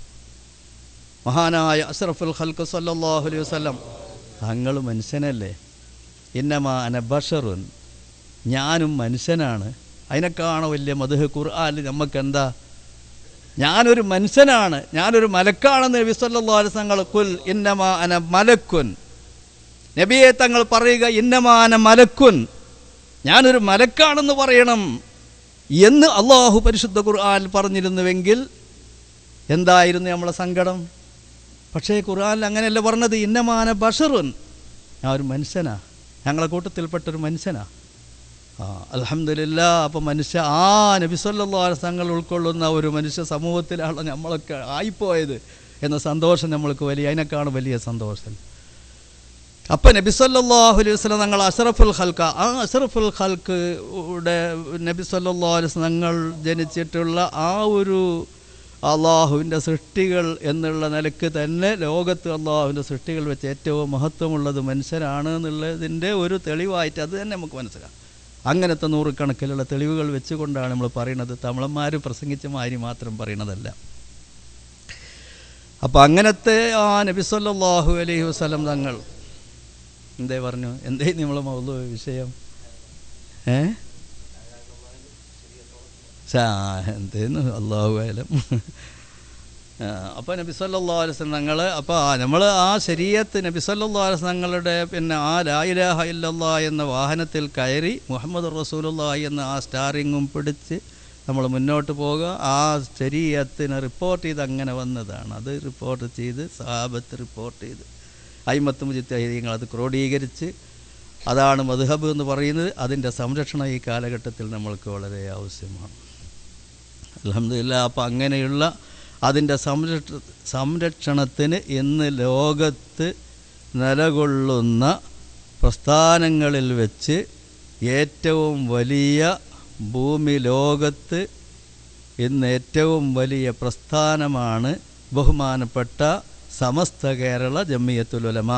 മഹാനായ അഷ്റഫുൽ ഖൽക്ക് സല്ലല്ലാഹു അലൈഹി വസല്ലം തങ്ങൾ മനുഷ്യനല്ലേ ഇന്നമാ അന ബഷറുൻ ഞാനും മനുഷ്യനാണ് അതിനേക്കാണ് വലിയ മധുഹ് ഖുർആാനിൽ നമുക്കെന്താ ഞാനൊരു മനുഷ്യനാണ് ഞാനൊരു മലക്കാണെന്ന് നബി സല്ലല്ലാഹു അലൈഹി വസല്ലം തങ്ങൾ കുൽ ഇന്നമാ അന മലക്കുൻ നബിയെ തങ്ങൾ പറയുക ഇന്നമാ അന മലക്കുൻ ഞാനൊരു മലക്കാണെന്ന് പറയണം എന്ന് അള്ളാഹു പരിശുദ്ധ ഖുർആാനിൽ പറഞ്ഞിരുന്നുവെങ്കിൽ എന്തായിരുന്നു നമ്മളെ സങ്കടം പക്ഷേ ഖുർആനിൽ അങ്ങനെയല്ല പറഞ്ഞത് ഇന്നമാന ബഷറുൻ ഞാൻ ഒരു മനുഷ്യനാ ഞങ്ങളെ കൂട്ടത്തിൽപ്പെട്ടൊരു മനുഷ്യനാ ആ അലഹമില്ല അപ്പോൾ മനുഷ്യ ആ നബി സല്ലല്ലാഹു അലൈഹി തങ്ങൾ ഉൾക്കൊള്ളുന്ന ഒരു മനുഷ്യ സമൂഹത്തിലാണ് നമ്മളൊക്കെ ആയിപ്പോയത് എന്ന സന്തോഷം നമ്മൾക്ക് വലിയ അതിനേക്കാണ് വലിയ സന്തോഷം അപ്പം നബി സല്ലല്ലാഹു അലൈഹി വസല്ലം തങ്ങൾ അഷറഫുൽ ഖൽക്ക ആ അഷറഫുൽ ഖൽക്ക് യുടെ നബി സല്ലല്ലാഹു അലൈഹി വസല്ലം തങ്ങൾ ജനിച്ചിട്ടുള്ള ആ ഒരു അള്ളാഹുവിൻ്റെ സൃഷ്ടികൾ എന്നുള്ള നിലക്ക് തന്നെ ലോകത്ത് അള്ളാഹുവിൻ്റെ സൃഷ്ടികൾ വെച്ച് ഏറ്റവും മഹത്വമുള്ളത് മനുഷ്യരാണ് എന്നുള്ളതിൻ്റെ ഒരു തെളിവായിട്ട് അത് തന്നെ നമുക്ക് മനസ്സിലാക്കാം അങ്ങനത്തെ നൂറുകണക്കിലുള്ള തെളിവുകൾ വെച്ചുകൊണ്ടാണ് നമ്മൾ പറയുന്നത് തമിഴന്മാർ പ്രസംഗിച്ച മാതിരി മാത്രം പറയണതല്ല അപ്പം അങ്ങനത്തെ ആ നബി സല്ലല്ലാഹു അലൈഹി വസല്ലം തങ്ങൾ എന്തേ പറഞ്ഞു എന്തേ നമ്മൾ മൗലു വിഷയം ഏ ഷാ എന്തേന്ന് അള്ളാഹു ആയാലും അപ്പോൾ നബി സല്ലല്ലാഹു അലൈഹി വസല്ലം ഞങ്ങൾ അപ്പോൾ നമ്മൾ ആ ശരീരത്ത് നബി സല്ലല്ലാഹു അലൈഹി വസല്ലം ഞങ്ങളുടെ പിന്നെ ആ ലാ ഇലാഹ ഇല്ലല്ലാ എന്ന വാഹനത്തിൽ കയറി മുഹമ്മദ് റസൂലുള്ളാഹി എന്ന ആ സ്റ്റാറിങ്ങും പിടിച്ച് നമ്മൾ മുന്നോട്ട് പോകുക ആ ശരീരത്തിന് റിപ്പോർട്ട് ചെയ്ത് അങ്ങനെ വന്നതാണ് അത് റിപ്പോർട്ട് ചെയ്ത് സഹാബത്ത് റിപ്പോർട്ട് ചെയ്ത് അയിമത്ത് മുജിത്തൈര്യങ്ങൾ അത് ക്രോഡീകരിച്ച് അതാണ് മധുഹബ് എന്ന് പറയുന്നത് അതിൻ്റെ സംരക്ഷണം ഈ കാലഘട്ടത്തിൽ നമ്മൾക്ക് വളരെ ആവശ്യമാണ് അലഹമില്ല അപ്പം അങ്ങനെയുള്ള അതിൻ്റെ സംരക്ഷ സംരക്ഷണത്തിന് ഇന്ന് ലോകത്ത് നിലകൊള്ളുന്ന പ്രസ്ഥാനങ്ങളിൽ വെച്ച് ഏറ്റവും വലിയ ഭൂമി ലോകത്ത് ഇന്ന് ഏറ്റവും വലിയ പ്രസ്ഥാനമാണ് ബഹുമാനപ്പെട്ട സമസ്ത കേരള ജമ്മിയത്തുലുലമ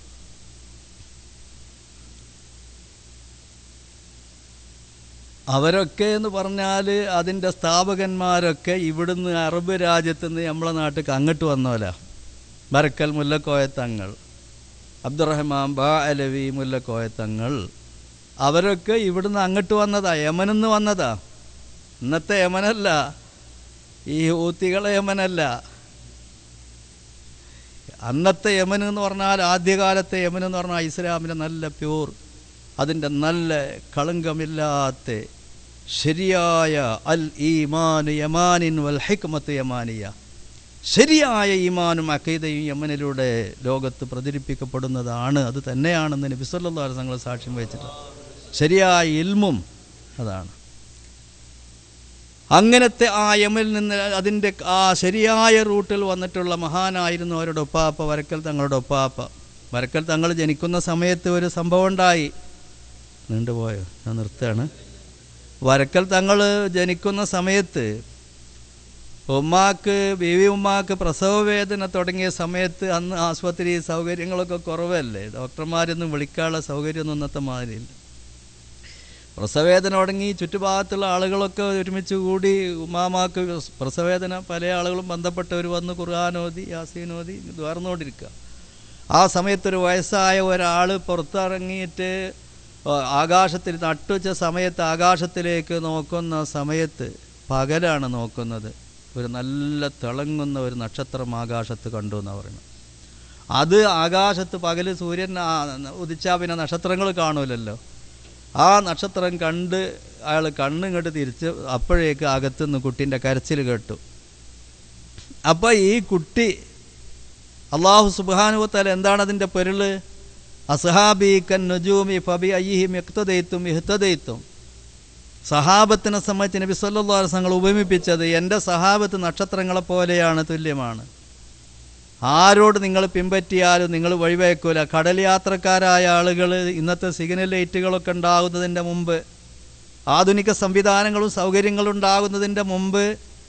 അവരൊക്കെ എന്ന് പറഞ്ഞാൽ അതിൻ്റെ സ്ഥാപകന്മാരൊക്കെ ഇവിടുന്ന് അറബ് രാജ്യത്ത് നിന്ന് നമ്മളെ നാട്ടിൽ അങ്ങോട്ട് വന്നോല ബറക്കൽ മുല്ലക്കോയത്തങ്ങൾ അബ്ദുറഹ്മാൻ ബാ അലവി മുല്ലക്കോയത്തങ്ങൾ അവരൊക്കെ ഇവിടുന്ന് അങ്ങോട്ട് വന്നതാ യമനിന്ന് വന്നതാ ഇന്നത്തെ യമനല്ല ഈ ഊത്തികളെ യമനല്ല അന്നത്തെ യമൻ എന്ന് പറഞ്ഞാൽ ആദ്യകാലത്തെ യമൻ എന്ന് പറഞ്ഞാൽ ഇസ്ലാമിൻ്റെ നല്ല പ്യൂർ അതിൻ്റെ നല്ല കളങ്കമില്ലാത്ത ശരിയായ അൽ ഈമാൻ യമാനിൻ വൽ ഹിക്മത്ത് യമാനിയ ശരിയായ ഈമാനും അക്കീതയും യമനിലൂടെ ലോകത്ത് പ്രചരിപ്പിക്കപ്പെടുന്നതാണ് അത് തന്നെയാണെന്ന് നബി സല്ലല്ലാഹു അലൈഹി വസല്ലം സാക്ഷ്യം വഹിച്ചിട്ട് ശരിയായ ഇൽമും അതാണ് അങ്ങനത്തെ ആ യമനിൽ നിന്ന് അതിൻ്റെ ആ ശരിയായ റൂട്ടിൽ വന്നിട്ടുള്ള മഹാനായിരുന്നു അവരുടെ ഒപ്പാപ്പ വരക്കൽ തങ്ങളുടെ ഒപ്പാപ്പ വരക്കൽ തങ്ങൾ ജനിക്കുന്ന സമയത്ത് ഒരു സംഭവം ഉണ്ടായി നീണ്ടുപോയോ ഞാൻ നിർത്തുകയാണ് വരക്കൽ തങ്ങൾ ജനിക്കുന്ന സമയത്ത് ഉമ്മാക്ക് ബീവി ഉമ്മാക്ക് പ്രസവ വേദന തുടങ്ങിയ സമയത്ത് അന്ന് ആശുപത്രി സൗകര്യങ്ങളൊക്കെ കുറവല്ലേ ഡോക്ടർമാരൊന്നും വിളിക്കാനുള്ള സൗകര്യമൊന്നും ഇന്നത്തെ മാതിരിയില്ല പ്രസവവേദന തുടങ്ങി ചുറ്റുഭാഗത്തുള്ള ആളുകളൊക്കെ ഒരുമിച്ച് കൂടി ഉമ്മാമാക്ക് പ്രസവവേദന പല ആളുകളും ബന്ധപ്പെട്ടവർ വന്ന് ഖുർആാനോദി യാസീനോദി ദ്വാർന്നുകൊണ്ടിരിക്കുക ആ സമയത്തൊരു വയസ്സായ ഒരാൾ പുറത്തിറങ്ങിയിട്ട് ആകാശത്തിൽ നട്ടുവച്ച സമയത്ത് ആകാശത്തിലേക്ക് നോക്കുന്ന സമയത്ത് പകലാണ് നോക്കുന്നത് ഒരു നല്ല തിളങ്ങുന്ന ഒരു നക്ഷത്രം ആകാശത്ത് കണ്ടു എന്നാണ് പറയുന്നത് അത് ആകാശത്ത് പകൽ സൂര്യൻ ഉദിച്ചാൽ പിന്നെ നക്ഷത്രങ്ങൾ കാണൂലല്ലോ ആ നക്ഷത്രം കണ്ട് അയാൾ കണ്ണിങ്ങോട്ട് തിരിച്ച് അപ്പോഴേക്ക് അകത്തുനിന്ന് കുട്ടീൻ്റെ കരച്ചിൽ കേട്ടു അപ്പോൾ ഈ കുട്ടി അള്ളാഹു സുബാനുവത്താൽ എന്താണ് അതിൻ്റെ പൊരുള് അസഹാബി കൻ നുജൂമി ഫബി അയ്യിഹിം യക്തദയിത്തും ഇഹ്തദയിത്തും സഹാബത്തിനെ സംബന്ധിച്ച് നബി സല്ലല്ലാഹു അലൈഹി വസല്ലം ഉപമിപ്പിച്ചത് എൻ്റെ സഹാബത്ത് നക്ഷത്രങ്ങളെ പോലെയാണ് തുല്യമാണ് ആരോട് നിങ്ങൾ പിൻപറ്റിയാലും നിങ്ങൾ വഴിവെക്കൂല കടൽ യാത്രക്കാരായ ആളുകൾ ഇന്നത്തെ സിഗ്നൽ ലൈറ്റുകളൊക്കെ ഉണ്ടാകുന്നതിൻ്റെ മുമ്പ് ആധുനിക സംവിധാനങ്ങളും സൗകര്യങ്ങളും ഉണ്ടാകുന്നതിൻ്റെ മുമ്പ്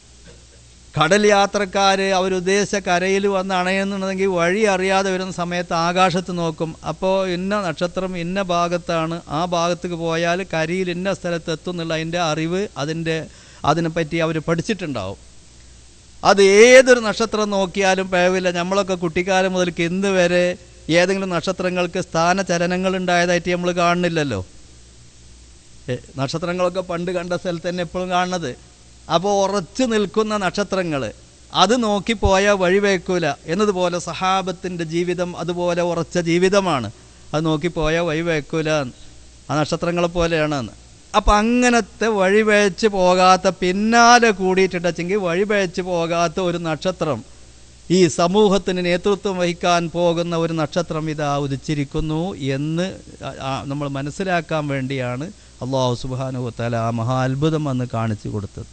കടൽ യാത്രക്കാർ അവരുദ്ദേശിച്ച കരയിൽ വന്ന് അണയുന്നുണ്ടെങ്കിൽ വഴി അറിയാതെ വരുന്ന സമയത്ത് ആകാശത്ത് നോക്കും അപ്പോൾ ഇന്ന നക്ഷത്രം ഇന്ന ഭാഗത്താണ് ആ ഭാഗത്തേക്ക് പോയാൽ കരയിൽ ഇന്ന സ്ഥലത്ത് എത്തും എന്നുള്ള അതിൻ്റെ അറിവ് അതിൻ്റെ അതിനെപ്പറ്റി അവർ പഠിച്ചിട്ടുണ്ടാവും അത് ഏതൊരു നക്ഷത്രം നോക്കിയാലും പിഴവില്ല നമ്മളൊക്കെ കുട്ടിക്കാലം മുതൽക്ക് ഇന്ന് വരെ ഏതെങ്കിലും നക്ഷത്രങ്ങൾക്ക് സ്ഥാനചലനങ്ങൾ ഉണ്ടായതായിട്ട് നമ്മൾ കാണുന്നില്ലല്ലോ നക്ഷത്രങ്ങളൊക്കെ പണ്ട് കണ്ട സ്ഥലത്ത് തന്നെ എപ്പോഴും കാണുന്നത് അപ്പോൾ ഉറച്ചു നിൽക്കുന്ന നക്ഷത്രങ്ങൾ അത് നോക്കിപ്പോയാൽ വഴിവെക്കൂല എന്നതുപോലെ സഹാബത്തിൻ്റെ ജീവിതം അതുപോലെ ഉറച്ച ജീവിതമാണ് അത് നോക്കിപ്പോയാൽ വഴിവെക്കൂല ആ നക്ഷത്രങ്ങളെ പോലെയാണ് അപ്പം അങ്ങനത്തെ വഴിവെച്ച് പോകാത്ത പിന്നാലെ കൂടിയിട്ടുണ്ടെങ്കിൽ വഴിവെച്ച് പോകാത്ത ഒരു നക്ഷത്രം ഈ സമൂഹത്തിന് നേതൃത്വം വഹിക്കാൻ പോകുന്ന ഒരു നക്ഷത്രം ഇതാ ഉദിച്ചിരിക്കുന്നു എന്ന് നമ്മൾ മനസ്സിലാക്കാൻ വേണ്ടിയാണ് അള്ളാഹു സുബാനുഹത്തല ആ മഹാ അത്ഭുതം അന്ന് കാണിച്ചു കൊടുത്തത്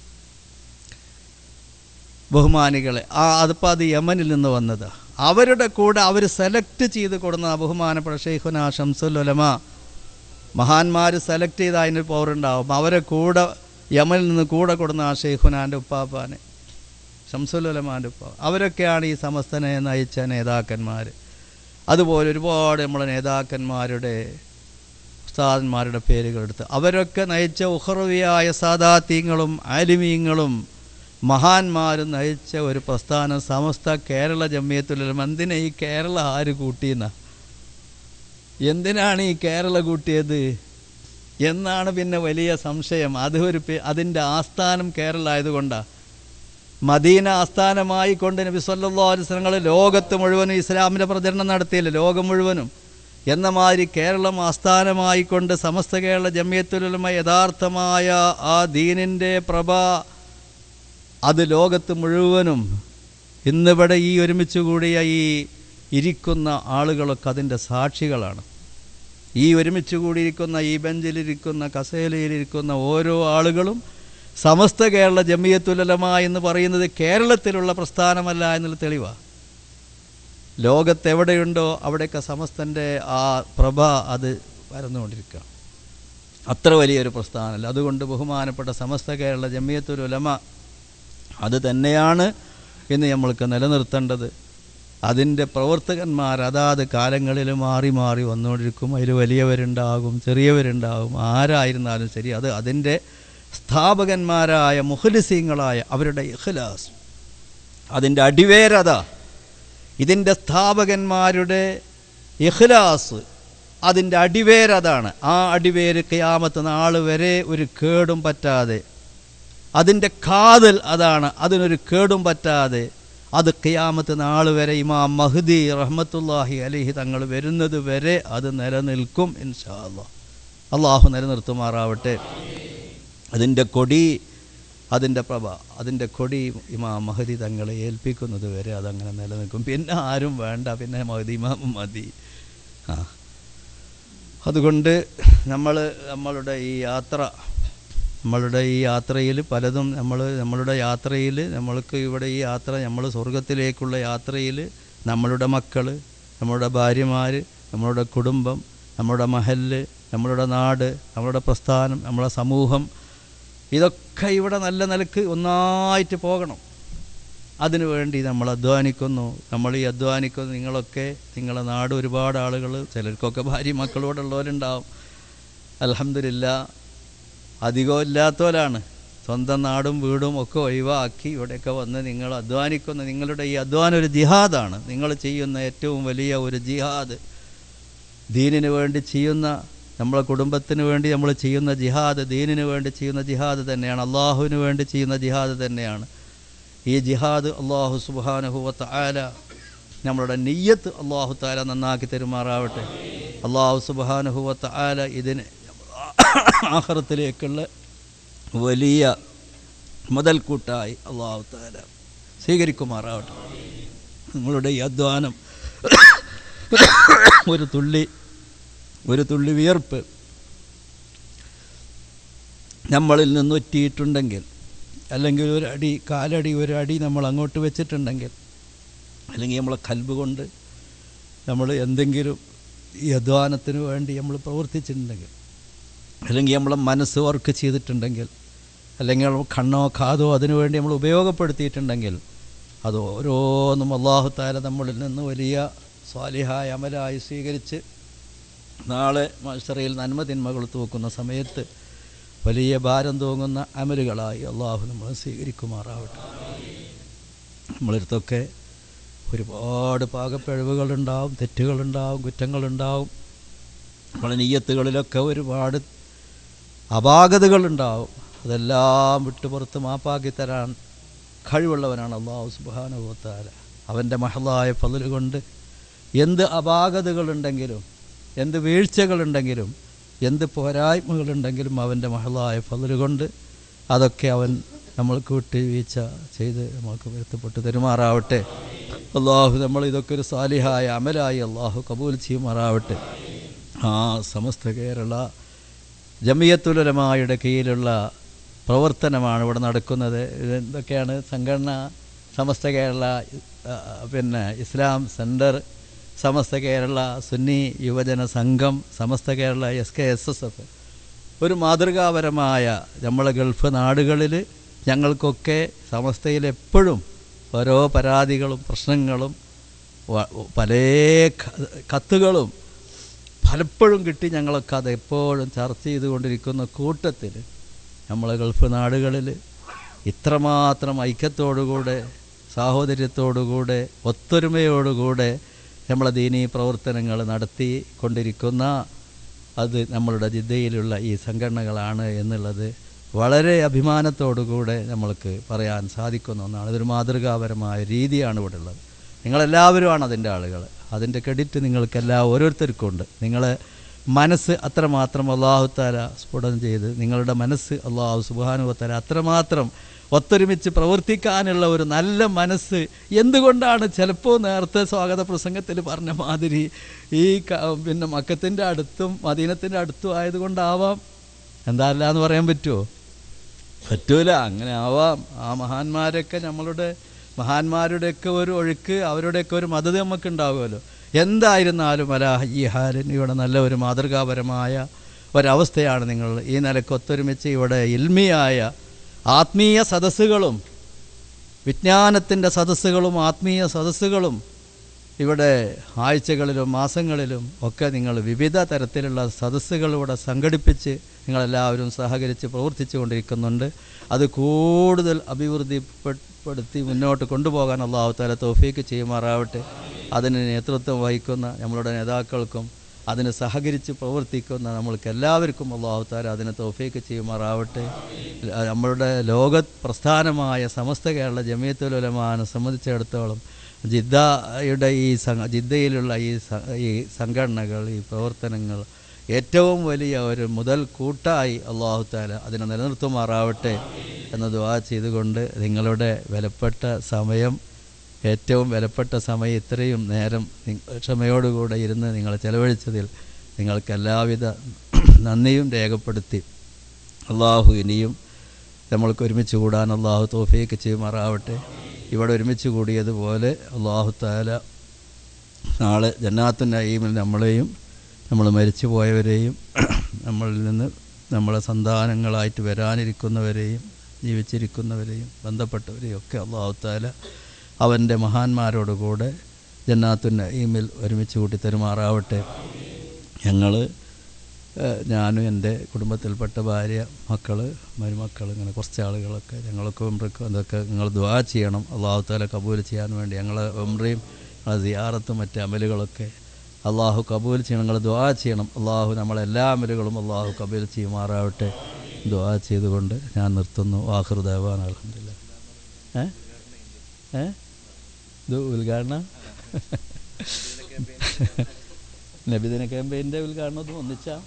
ബഹുമാനികളെ ആ അതിപ്പോൾ അത് യമനിൽ നിന്ന് വന്നത് അവരുടെ കൂടെ അവർ സെലക്ട് ചെയ്ത് കൊടുന്ന ബഹുമാനപ്പെട്ട ഷെയ്ഖുന ഷംസുലമ മഹാന്മാർ സെലക്ട് ചെയ്ത അതിന് പൗറുണ്ടാവും അവരെ കൂടെ യമനിൽ നിന്ന് കൂടെ കൊടുന്ന ആ ഷെയ്ഖുനാൻ്റെ ഉപ്പാപ്പാനെ ഷംസുലമാൻ്റെ ഉപ്പ അവരൊക്കെയാണ് ഈ സമസ്തനെ നയിച്ച നേതാക്കന്മാർ അതുപോലെ ഒരുപാട് നമ്മളെ നേതാക്കന്മാരുടെ ഉസ്താദന്മാരുടെ പേരുകൾ എടുത്ത് അവരൊക്കെ നയിച്ച ഉഹ്റവിയായ സാദാത്യങ്ങളും ആലിമീങ്ങളും മഹാന്മാരും നയിച്ച ഒരു പ്രസ്ഥാനം സമസ്ത കേരള ജമ്മിയത്തുലം എന്തിനാ ഈ കേരള ആര് കൂട്ടിയെന്ന എന്തിനാണ് ഈ കേരള കൂട്ടിയത് എന്നാണ് പിന്നെ വലിയ സംശയം അത് ഒരു അതിൻ്റെ ആസ്ഥാനം കേരള ആയതുകൊണ്ടാണ് മദീന ആസ്ഥാനമായി കൊണ്ട് നബി സല്ലല്ലാഹു അലൈഹി വസല്ലം ലോകത്ത് മുഴുവനും ഇസ്ലാമിൻ്റെ പ്രചരണം നടത്തിയില്ല ലോകം മുഴുവനും എന്ന മാതിരി കേരളം ആസ്ഥാനമായി കൊണ്ട് സമസ്ത കേരള ജമ്മിയത്തുലമ യഥാർത്ഥമായ ആ ദീനിൻ്റെ പ്രഭ അത് ലോകത്ത് മുഴുവനും ഇന്നിവിടെ ഈ ഒരുമിച്ച് കൂടിയ ഈ ഇരിക്കുന്ന ആളുകളൊക്കെ അതിൻ്റെ സാക്ഷികളാണ് ഈ ഒരുമിച്ച് കൂടിയിരിക്കുന്ന ഈ ബെഞ്ചിലിരിക്കുന്ന കസേലയിലിരിക്കുന്ന ഓരോ ആളുകളും സമസ്ത കേരള ജമിയത്തുലമ എന്ന് പറയുന്നത് കേരളത്തിലുള്ള പ്രസ്ഥാനമല്ല എന്നുള്ള തെളിവാണ് ലോകത്തെവിടെയുണ്ടോ അവിടെയൊക്കെ സമസ്തൻ്റെ ആ പ്രഭ അത് പരന്നുകൊണ്ടിരിക്കുക അത്ര വലിയൊരു പ്രസ്ഥാനമല്ല അതുകൊണ്ട് ബഹുമാനപ്പെട്ട സമസ്ത കേരള ജമിയത്തുലമ അത് തന്നെയാണ് ഇന്ന് നമ്മൾക്ക് നിലനിർത്തേണ്ടത് അതിൻ്റെ പ്രവർത്തകന്മാർ അതാത് കാലങ്ങളിൽ മാറി മാറി വന്നുകൊണ്ടിരിക്കും അതിൽ വലിയവരുണ്ടാകും ചെറിയവരുണ്ടാകും ആരായിരുന്നാലും ശരി അത് അതിൻ്റെ സ്ഥാപകന്മാരായ മുഖലിസീങ്ങളായ അവരുടെ ഇഖ്ലാസ് അതിൻ്റെ അടിവേരത ഇതിൻ്റെ സ്ഥാപകന്മാരുടെ ഇഖ്ലാസ് അതിൻ്റെ അടിവേരതാണ് ആ അടിവേര് കയാമത്ത് നാൾ വരെ ഒരു കേടും പറ്റാതെ അതിൻ്റെ കാതൽ അതാണ് അതിനൊരു കേടും പറ്റാതെ അത് ഖിയാമത്ത് നാൾ വരെ ഇമാം മഹ്ദി റഹ്മത്തുല്ലാഹി അലിഹി തങ്ങൾ വരുന്നത് വരെ അത് നിലനിൽക്കും ഇൻഷാ അള്ളാഹ് അള്ളാഹു നിലനിർത്തുമാറാവട്ടെ അതിൻ്റെ കൊടി അതിൻ്റെ പ്രഭ അതിൻ്റെ കൊടി ഇമാം മഹദി തങ്ങളെ ഏൽപ്പിക്കുന്നത് വരെ അതങ്ങനെ നിലനിൽക്കും പിന്നെ ആരും വേണ്ട പിന്നെ മഹദി ഇമാം മതി ആ അതുകൊണ്ട് നമ്മൾ നമ്മളുടെ ഈ യാത്ര നമ്മളുടെ ഈ യാത്രയിൽ പലതും നമ്മൾ നമ്മളുടെ യാത്രയിൽ നമ്മൾക്ക് ഇവിടെ ഈ യാത്ര നമ്മൾ സ്വർഗത്തിലേക്കുള്ള യാത്രയിൽ നമ്മളുടെ മക്കൾ നമ്മളുടെ ഭാര്യമാർ നമ്മളുടെ കുടുംബം നമ്മുടെ മഹല് നമ്മളുടെ നാട് നമ്മളുടെ പ്രസ്ഥാനം നമ്മുടെ സമൂഹം ഇതൊക്കെ ഇവിടെ നല്ല നിലക്ക് ഒന്നായിട്ട് പോകണം അതിനു വേണ്ടി നമ്മൾ അധ്വാനിക്കുന്നു നമ്മൾ ഈ അധ്വാനിക്കുന്നു നിങ്ങളൊക്കെ നിങ്ങളെ നാട് ഒരുപാട് ആളുകൾ ചിലർക്കൊക്കെ ഭാര്യ മക്കളോടുള്ളവരുണ്ടാവും അലഹമില്ല അധികം ഇല്ലാത്തവരാണ് സ്വന്തം നാടും വീടും ഒക്കെ ഒഴിവാക്കി ഇവിടെയൊക്കെ വന്ന് നിങ്ങൾ അധ്വാനിക്കുന്ന നിങ്ങളുടെ ഈ അധ്വാനം ഒരു ജിഹാദാണ് നിങ്ങൾ ചെയ്യുന്ന ഏറ്റവും വലിയ ഒരു ജിഹാദ് ദീനിന് വേണ്ടി ചെയ്യുന്ന നമ്മളെ കുടുംബത്തിന് വേണ്ടി നമ്മൾ ചെയ്യുന്ന ജിഹാദ് ദീനിന് വേണ്ടി ചെയ്യുന്ന ജിഹാദ് തന്നെയാണ് അള്ളാഹുവിന് വേണ്ടി ചെയ്യുന്ന ജിഹാദ് തന്നെയാണ് ഈ ജിഹാദ് അള്ളാഹു സുബാനുഹുവത്ത് ആല നമ്മളുടെ നെയ്യത്ത് അള്ളാഹു താല നന്നാക്കി തരുമാറാവട്ടെ അള്ളാഹു സുബാനുഹുവത്ത് ആല ഇതിന് ആഹ്റത്തിലേക്കുള്ള വലിയ മുതൽക്കൂട്ടായി അള്ളാഹു താല സ്വീകരിക്കുമാറാവട്ടെ നിങ്ങളുടെ ഈ അധ്വാനം ഒരു തുള്ളി ഒരു തുള്ളി വിയർപ്പ് നമ്മളിൽ നിന്ന് ഒറ്റിയിട്ടുണ്ടെങ്കിൽ അല്ലെങ്കിൽ ഒരു അടി കാലടി ഒരു അടി നമ്മൾ അങ്ങോട്ട് വെച്ചിട്ടുണ്ടെങ്കിൽ അല്ലെങ്കിൽ നമ്മളെ കൽബ് കൊണ്ട് നമ്മൾ എന്തെങ്കിലും ഈ അധ്വാനത്തിന് വേണ്ടി നമ്മൾ പ്രവർത്തിച്ചിട്ടുണ്ടെങ്കിൽ അല്ലെങ്കിൽ നമ്മളെ മനസ്സ് വർക്ക് ചെയ്തിട്ടുണ്ടെങ്കിൽ അല്ലെങ്കിൽ നമ്മൾ കണ്ണോ കാതോ അതിനു വേണ്ടി നമ്മൾ ഉപയോഗപ്പെടുത്തിയിട്ടുണ്ടെങ്കിൽ അത് ഓരോന്നും അള്ളാഹു താല നമ്മളിൽ നിന്ന് വലിയ സ്വാലിഹായ അമലായി സ്വീകരിച്ച് നാളെ മത്സരയിൽ നന്മ തിന്മകൾ തൂക്കുന്ന സമയത്ത് വലിയ ഭാരം തൂങ്ങുന്ന അമലുകളായി അള്ളാഹു നമ്മൾ സ്വീകരിക്കുമാറാവട്ടെ നമ്മളടുത്തൊക്കെ ഒരുപാട് പാകപ്പിഴവുകളുണ്ടാവും തെറ്റുകളുണ്ടാവും കുറ്റങ്ങളുണ്ടാവും നമ്മളെ നെയ്യത്തുകളിലൊക്കെ ഒരുപാട് അപാകതകളുണ്ടാവും അതെല്ലാം വിട്ടുപുറത്ത് മാപ്പാക്കി തരാൻ കഴിവുള്ളവനാണ് അള്ളാഹു സുബാനുഭവത്താല അവൻ്റെ മഹളായ പതിൽ കൊണ്ട് എന്ത് അപാകതകളുണ്ടെങ്കിലും എന്ത് വീഴ്ചകളുണ്ടെങ്കിലും എന്ത് പോരായ്മകളുണ്ടെങ്കിലും അവൻ്റെ മഹളായ പതിൽ കൊണ്ട് അതൊക്കെ അവൻ നമ്മൾക്ക് വിട്ട് വീഴ്ച ചെയ്ത് നമ്മൾക്ക് വരുത്തപ്പെട്ട് തരുമാറാവട്ടെ അള്ളാഹു നമ്മൾ ഇതൊക്കെ ഒരു സാലിഹായ അമലായി അള്ളാഹു കബൂൽ ചെയ്യുമാറാവട്ടെ ആ സമസ്ത കേരള ജമിയത്തുലമായുടെ കീഴിലുള്ള പ്രവർത്തനമാണ് ഇവിടെ നടക്കുന്നത് ഇത് എന്തൊക്കെയാണ് സംഘടന സമസ്ത കേരള ആ, പിന്നെ Islam centre Samastha Kerala Sunni Yuvajana Sangham Samastha Kerala S K S S F ഒരു മാതൃകാപരമായ നമ്മളെ ഗൾഫ് നാടുകളിൽ ഞങ്ങൾക്കൊക്കെ സമസ്തയിൽ എപ്പോഴും ഓരോ പരാതികളും പ്രശ്നങ്ങളും വ- പല ക- കത്തുകളും പലപ്പോഴും കിട്ടി ഞങ്ങളൊക്കെ അത് എപ്പോഴും ചർച്ച ചെയ്തുകൊണ്ടിരിക്കുന്ന കൂട്ടത്തിൽ നമ്മളെ ഗൾഫ് നാടുകളിൽ ഇത്രമാത്രം ഐക്യത്തോടുകൂടെ സാഹോദര്യത്തോടുകൂടെ ഒത്തൊരുമയോടുകൂടെ നമ്മളെ ദീനീ പ്രവർത്തനങ്ങൾ നടത്തി കൊണ്ടിരിക്കുന്ന അത് നമ്മളുടെ ജിദ്ദയിലുള്ള ഈ സംഘടനകളാണ് എന്നുള്ളത് വളരെ അഭിമാനത്തോടുകൂടെ നമ്മൾക്ക് പറയാൻ സാധിക്കുന്ന ഒന്നാണ് ഇതൊരു മാതൃകാപരമായ രീതിയാണ് ഇവിടെ ഉള്ളത് നിങ്ങളെല്ലാവരുമാണ് അതിൻ്റെ ആളുകൾ അതിൻ്റെ ക്രെഡിറ്റ് നിങ്ങൾക്ക് എല്ലാ ഓരോരുത്തർക്കും ഉണ്ട് നിങ്ങളെ മനസ്സ് അത്രമാത്രം അള്ളാഹുത്താല സ്ഫുടനം ചെയ്ത് നിങ്ങളുടെ മനസ്സ് അള്ളാഹു സുബാനുവത്താല അത്രമാത്രം ഒത്തൊരുമിച്ച് പ്രവർത്തിക്കാനുള്ള ഒരു നല്ല മനസ്സ് എന്തുകൊണ്ടാണ് ചിലപ്പോൾ നേരത്തെ സ്വാഗത പ്രസംഗത്തിൽ പറഞ്ഞ മാതിരി ഈ ക- പിന്നെ മക്കത്തിൻ്റെ അടുത്തും മദീനത്തിൻ്റെ അടുത്തും ആയതുകൊണ്ടാവാം എന്താ അല്ല എന്ന് പറയാൻ പറ്റുമോ പറ്റൂല അങ്ങനെ ആവാം ആ മഹാന്മാരൊക്കെ നമ്മളുടെ മഹാന്മാരുടെയൊക്കെ ഒരു ഒഴുക്ക് അവരുടെയൊക്കെ ഒരു മതത് നമുക്ക് ഉണ്ടാവുമല്ലോ എന്തായിരുന്നാലും അല ഈ ഹാരൻ ഇവിടെ നല്ല ഒരു മാതൃകാപരമായ ഒരവസ്ഥയാണ് നിങ്ങൾ ഈ നിലക്ക് ഒത്തൊരുമിച്ച് ഇവിടെ ഇൽമിയായ ആത്മീയ സദസ്സുകളും വിജ്ഞാനത്തിൻ്റെ സദസ്സുകളും ആത്മീയ സദസ്സുകളും ഇവിടെ ആഴ്ചകളിലും മാസങ്ങളിലും ഒക്കെ നിങ്ങൾ വിവിധ തരത്തിലുള്ള സദസ്സുകൾ ഇവിടെ സംഘടിപ്പിച്ച് നിങ്ങളെല്ലാവരും സഹകരിച്ച് പ്രവർത്തിച്ചു കൊണ്ടിരിക്കുന്നുണ്ട് അത് കൂടുതൽ അഭിവൃദ്ധിപ്പെടുത്തി മുന്നോട്ട് കൊണ്ടുപോകാൻ അള്ളാഹു താല തോഫീക്ക് ചെയ്യുമാറാവട്ടെ അതിന് നേതൃത്വം വഹിക്കുന്ന നമ്മളുടെ നേതാക്കൾക്കും അതിന് സഹകരിച്ച് പ്രവർത്തിക്കുന്ന നമ്മൾക്ക് എല്ലാവർക്കും അള്ളാഹു താല അതിന് തോഫീക്ക് ചെയ്യുമാറാവട്ടെ നമ്മളുടെ ലോക പ്രസ്ഥാനമായ സമസ്ത കേരള ജമിയത്തുലമാനെ സംബന്ധിച്ചിടത്തോളം ജിദ്ദയുടെ ഈ സംഘ ജിദ്ദയിലുള്ള ഈ സ- ഈ സംഘടനകൾ ഈ പ്രവർത്തനങ്ങൾ ഏറ്റവും വലിയ ഒരു മുതൽ കൂട്ടായി അള്ളാഹു താല അതിനെ നിലനിർത്തുമാറാവട്ടെ എന്ന് ദുവാ ചെയ്തുകൊണ്ട് നിങ്ങളുടെ വിലപ്പെട്ട സമയം ഏറ്റവും വിലപ്പെട്ട സമയം ഇത്രയും നേരം നി- ക്ഷമയോടുകൂടെ ഇരുന്ന് നിങ്ങൾ ചെലവഴിച്ചതിൽ നിങ്ങൾക്ക് എല്ലാവിധ നന്ദിയും രേഖപ്പെടുത്തി അള്ളാഹു ഇനിയും നമ്മൾക്ക് ഒരുമിച്ച് കൂടാൻ അള്ളാഹു തോഫീക്ക് ചെയ്യുമാറാവട്ടെ ഇവിടെ ഒരുമിച്ച് കൂടിയതുപോലെ അള്ളാഹു താല നാളെ ജന്നാത്തു നയീമിൽ നമ്മളെയും നമ്മൾ മരിച്ചു പോയവരെയും നമ്മളിൽ നിന്ന് നമ്മളെ സന്താനങ്ങളായിട്ട് വരാനിരിക്കുന്നവരെയും ജീവിച്ചിരിക്കുന്നവരെയും ബന്ധപ്പെട്ടവരെയും ഒക്കെ അള്ളാഹു താല അവൻ്റെ മഹാന്മാരോടുകൂടെ ജന്നാത്തു നയീമിൽ ഒരുമിച്ച് കൂട്ടി തരുമാറാവട്ടെ ഞങ്ങൾ ഞാനും എൻ്റെ കുടുംബത്തിൽപ്പെട്ട ഭാര്യ മക്കൾ മരുമക്കൾ ഇങ്ങനെ കുറച്ച് ആളുകളൊക്കെ ഞങ്ങൾക്ക് ഉമ്രക്കും അതൊക്കെ നിങ്ങൾ ദ്വാ ചെയ്യണം അള്ളാഹു താല കബൂൽ ചെയ്യാൻ വേണ്ടി ഞങ്ങൾ ഉമ്രയും ഞങ്ങളെ സിയാറത്തും മറ്റ് അമലുകളൊക്കെ അള്ളാഹു കബൂൽ ചെയ്യണം നിങ്ങൾ ദ്വാ ചെയ്യണം അള്ളാഹു നമ്മളെല്ലാ അമലുകളും അള്ളാഹു കബൂൽ ചെയ്യുമാറാവട്ടെ ദ്വാ ചെയ്തുകൊണ്ട് ഞാൻ നിർത്തുന്നു വാഹൃ ദേവാൻ അലഹമില്ല ഏ ഏ ഇത് ഉദ്ഘാടനം നബിദിന ക്യാമ്പയിൻ്റെ ഉദ്ഘാടനം ഒന്നിച്ചാ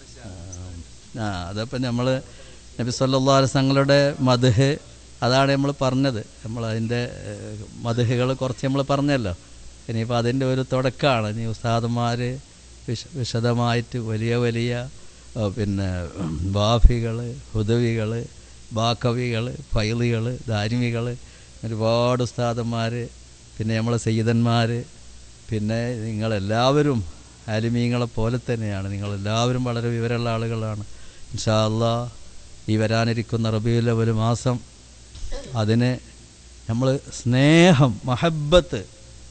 ആ അതപ്പം നമ്മൾ നബി സല്ലാ തങ്ങളുടെ മധുഹ് അതാണ് നമ്മൾ പറഞ്ഞത് നമ്മൾ അതിൻ്റെ മധുഹുകൾ കുറച്ച് നമ്മൾ പറഞ്ഞല്ലോ ഇനിയിപ്പോൾ അതിൻ്റെ ഒരു തുടക്കമാണ് ഇനി ഉസ്താദന്മാർ വിശ വിശദമായിട്ട് വലിയ വലിയ പിന്നെ ബാഫികൾ ഹുദവികൾ ബാക്കവികൾ ഫൈലികൾ ധാരിമികൾ ഒരുപാട് ഉസ്താദന്മാർ പിന്നെ നമ്മളെ സയ്യിദന്മാർ പിന്നെ നിങ്ങളെല്ലാവരും ആലിമീങ്ങളെ പോലെ തന്നെയാണ് നിങ്ങളെല്ലാവരും വളരെ വിവരമുള്ള ആളുകളാണ് ഇൻഷാ അല്ലാ ഈ വരാനിരിക്കുന്ന റബിയുല ഒരു മാസം അതിന് നമ്മൾ സ്നേഹം മഹബത്ത്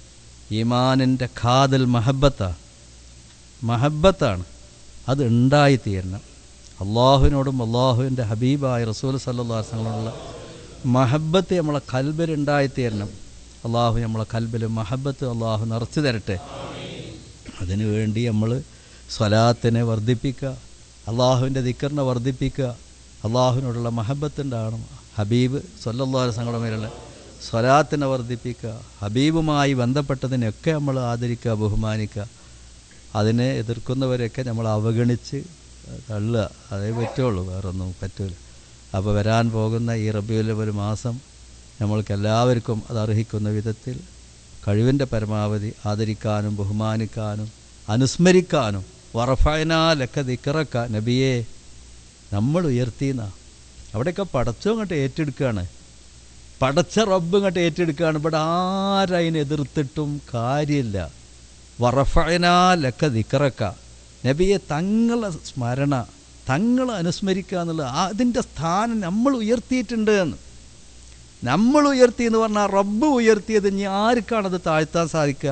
ഈമാനിൻ്റെ ഖാദൽ മഹബത്താണ് മഹബത്താണ് അത് ഉണ്ടായിത്തീരണം അള്ളാഹുവിനോടും അള്ളാഹുവിൻ്റെ ഹബീബായ റസൂൽ സല്ലാസങ്ങളോടുള്ള മഹബത്ത് നമ്മളെ കൽബിൽ ഉണ്ടായിത്തീരണം അള്ളാഹു നമ്മളെ കൽബിൽ മഹബത്ത് അള്ളാഹു നിറച്ചു തരട്ടെ അതിനു വേണ്ടി നമ്മൾ സ്വലാത്തിനെ വർദ്ധിപ്പിക്കുക അള്ളാഹുവിൻ്റെ ദിക്കറിനെ വർദ്ധിപ്പിക്കുക അള്ളാഹുവിനോടുള്ള മഹബത്തുണ്ടാകണം ഹബീബ് സല്ലല്ലാഹു സംഘടന മേലുള്ള സ്വലാത്തിനെ വർദ്ധിപ്പിക്കുക ഹബീബുമായി ബന്ധപ്പെട്ടതിനെയൊക്കെ നമ്മൾ ആദരിക്കുക ബഹുമാനിക്കുക അതിനെ എതിർക്കുന്നവരെയൊക്കെ നമ്മൾ അവഗണിച്ച് തള്ളുക അതേ പറ്റുള്ളൂ വേറൊന്നും പറ്റൂല അപ്പോൾ വരാൻ പോകുന്ന ഈ റബിയുൽ ഒരു മാസം നമ്മൾക്ക് എല്ലാവർക്കും അത് അർഹിക്കുന്ന വിധത്തിൽ കഴിവിൻ്റെ പരമാവധി ആദരിക്കാനും ബഹുമാനിക്കാനും അനുസ്മരിക്കാനും വറഫൈനാലൊക്കെ ദിക്കറക്ക നബിയെ നമ്മൾ ഉയർത്തിയെന്ന അവിടെയൊക്കെ പടച്ചോ അങ്ങോട്ട് ഏറ്റെടുക്കുകയാണ് പടച്ച റബ്ബ് ഇങ്ങോട്ട് ഏറ്റെടുക്കുകയാണ് ഇവിടെ ആരതിനെ എതിർത്തിട്ടും കാര്യമില്ല വറഫൈനാലൊക്കെ ദിക്കറക്ക നബിയെ തങ്ങളെ സ്മരണ തങ്ങളെ അനുസ്മരിക്കുക എന്നുള്ളത് അതിൻ്റെ സ്ഥാനം നമ്മൾ ഉയർത്തിയിട്ടുണ്ട് എന്ന് നമ്മൾ ഉയർത്തി എന്ന് പറഞ്ഞാൽ റബ്ബ് ഉയർത്തിയത് ഇനി ആർക്കാണത് താഴ്ത്താൻ സാധിക്കുക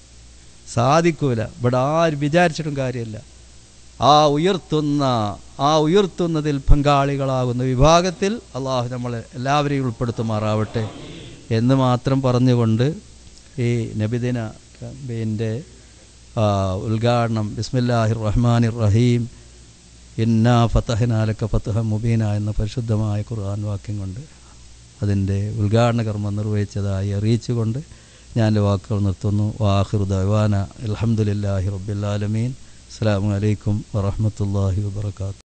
സാധിക്കൂല ഇവിടെ ആര് വിചാരിച്ചിട്ടും കാര്യമില്ല ആ ഉയർത്തുന്ന ആ ഉയർത്തുന്നതിൽ പങ്കാളികളാകുന്ന വിഭാഗത്തിൽ അള്ളാഹു നമ്മളെ എല്ലാവരെയും ഉൾപ്പെടുത്തുമാറാവട്ടെ എന്ന് മാത്രം പറഞ്ഞുകൊണ്ട് ഈ നബിദിന ക്യാമ്പയിൻ്റെ ഉദ്ഘാടനം ബിസ്മില്ലാഹിർ റഹ്മാൻ റഹീം ഇന്നാ ഫത്തഹനാലക്ക ഫത്തഹ മുബീന എന്ന പരിശുദ്ധമായ ഖുർആൻ വാക്യം കൊണ്ട് അതിൻ്റെ ഉദ്ഘാടന കർമ്മം നിർവഹിച്ചതായി അറിയിച്ചുകൊണ്ട് ഞാൻ എൻ്റെ വാക്കുകൾ നിർത്തുന്നു വാഹിർ ദവാന അലഹമുല്ലാഹി റബ്ബിലാലമീൻ അസ്സാം വലൈക്കും വറഹമത്തല്ലാഹി വാത്തു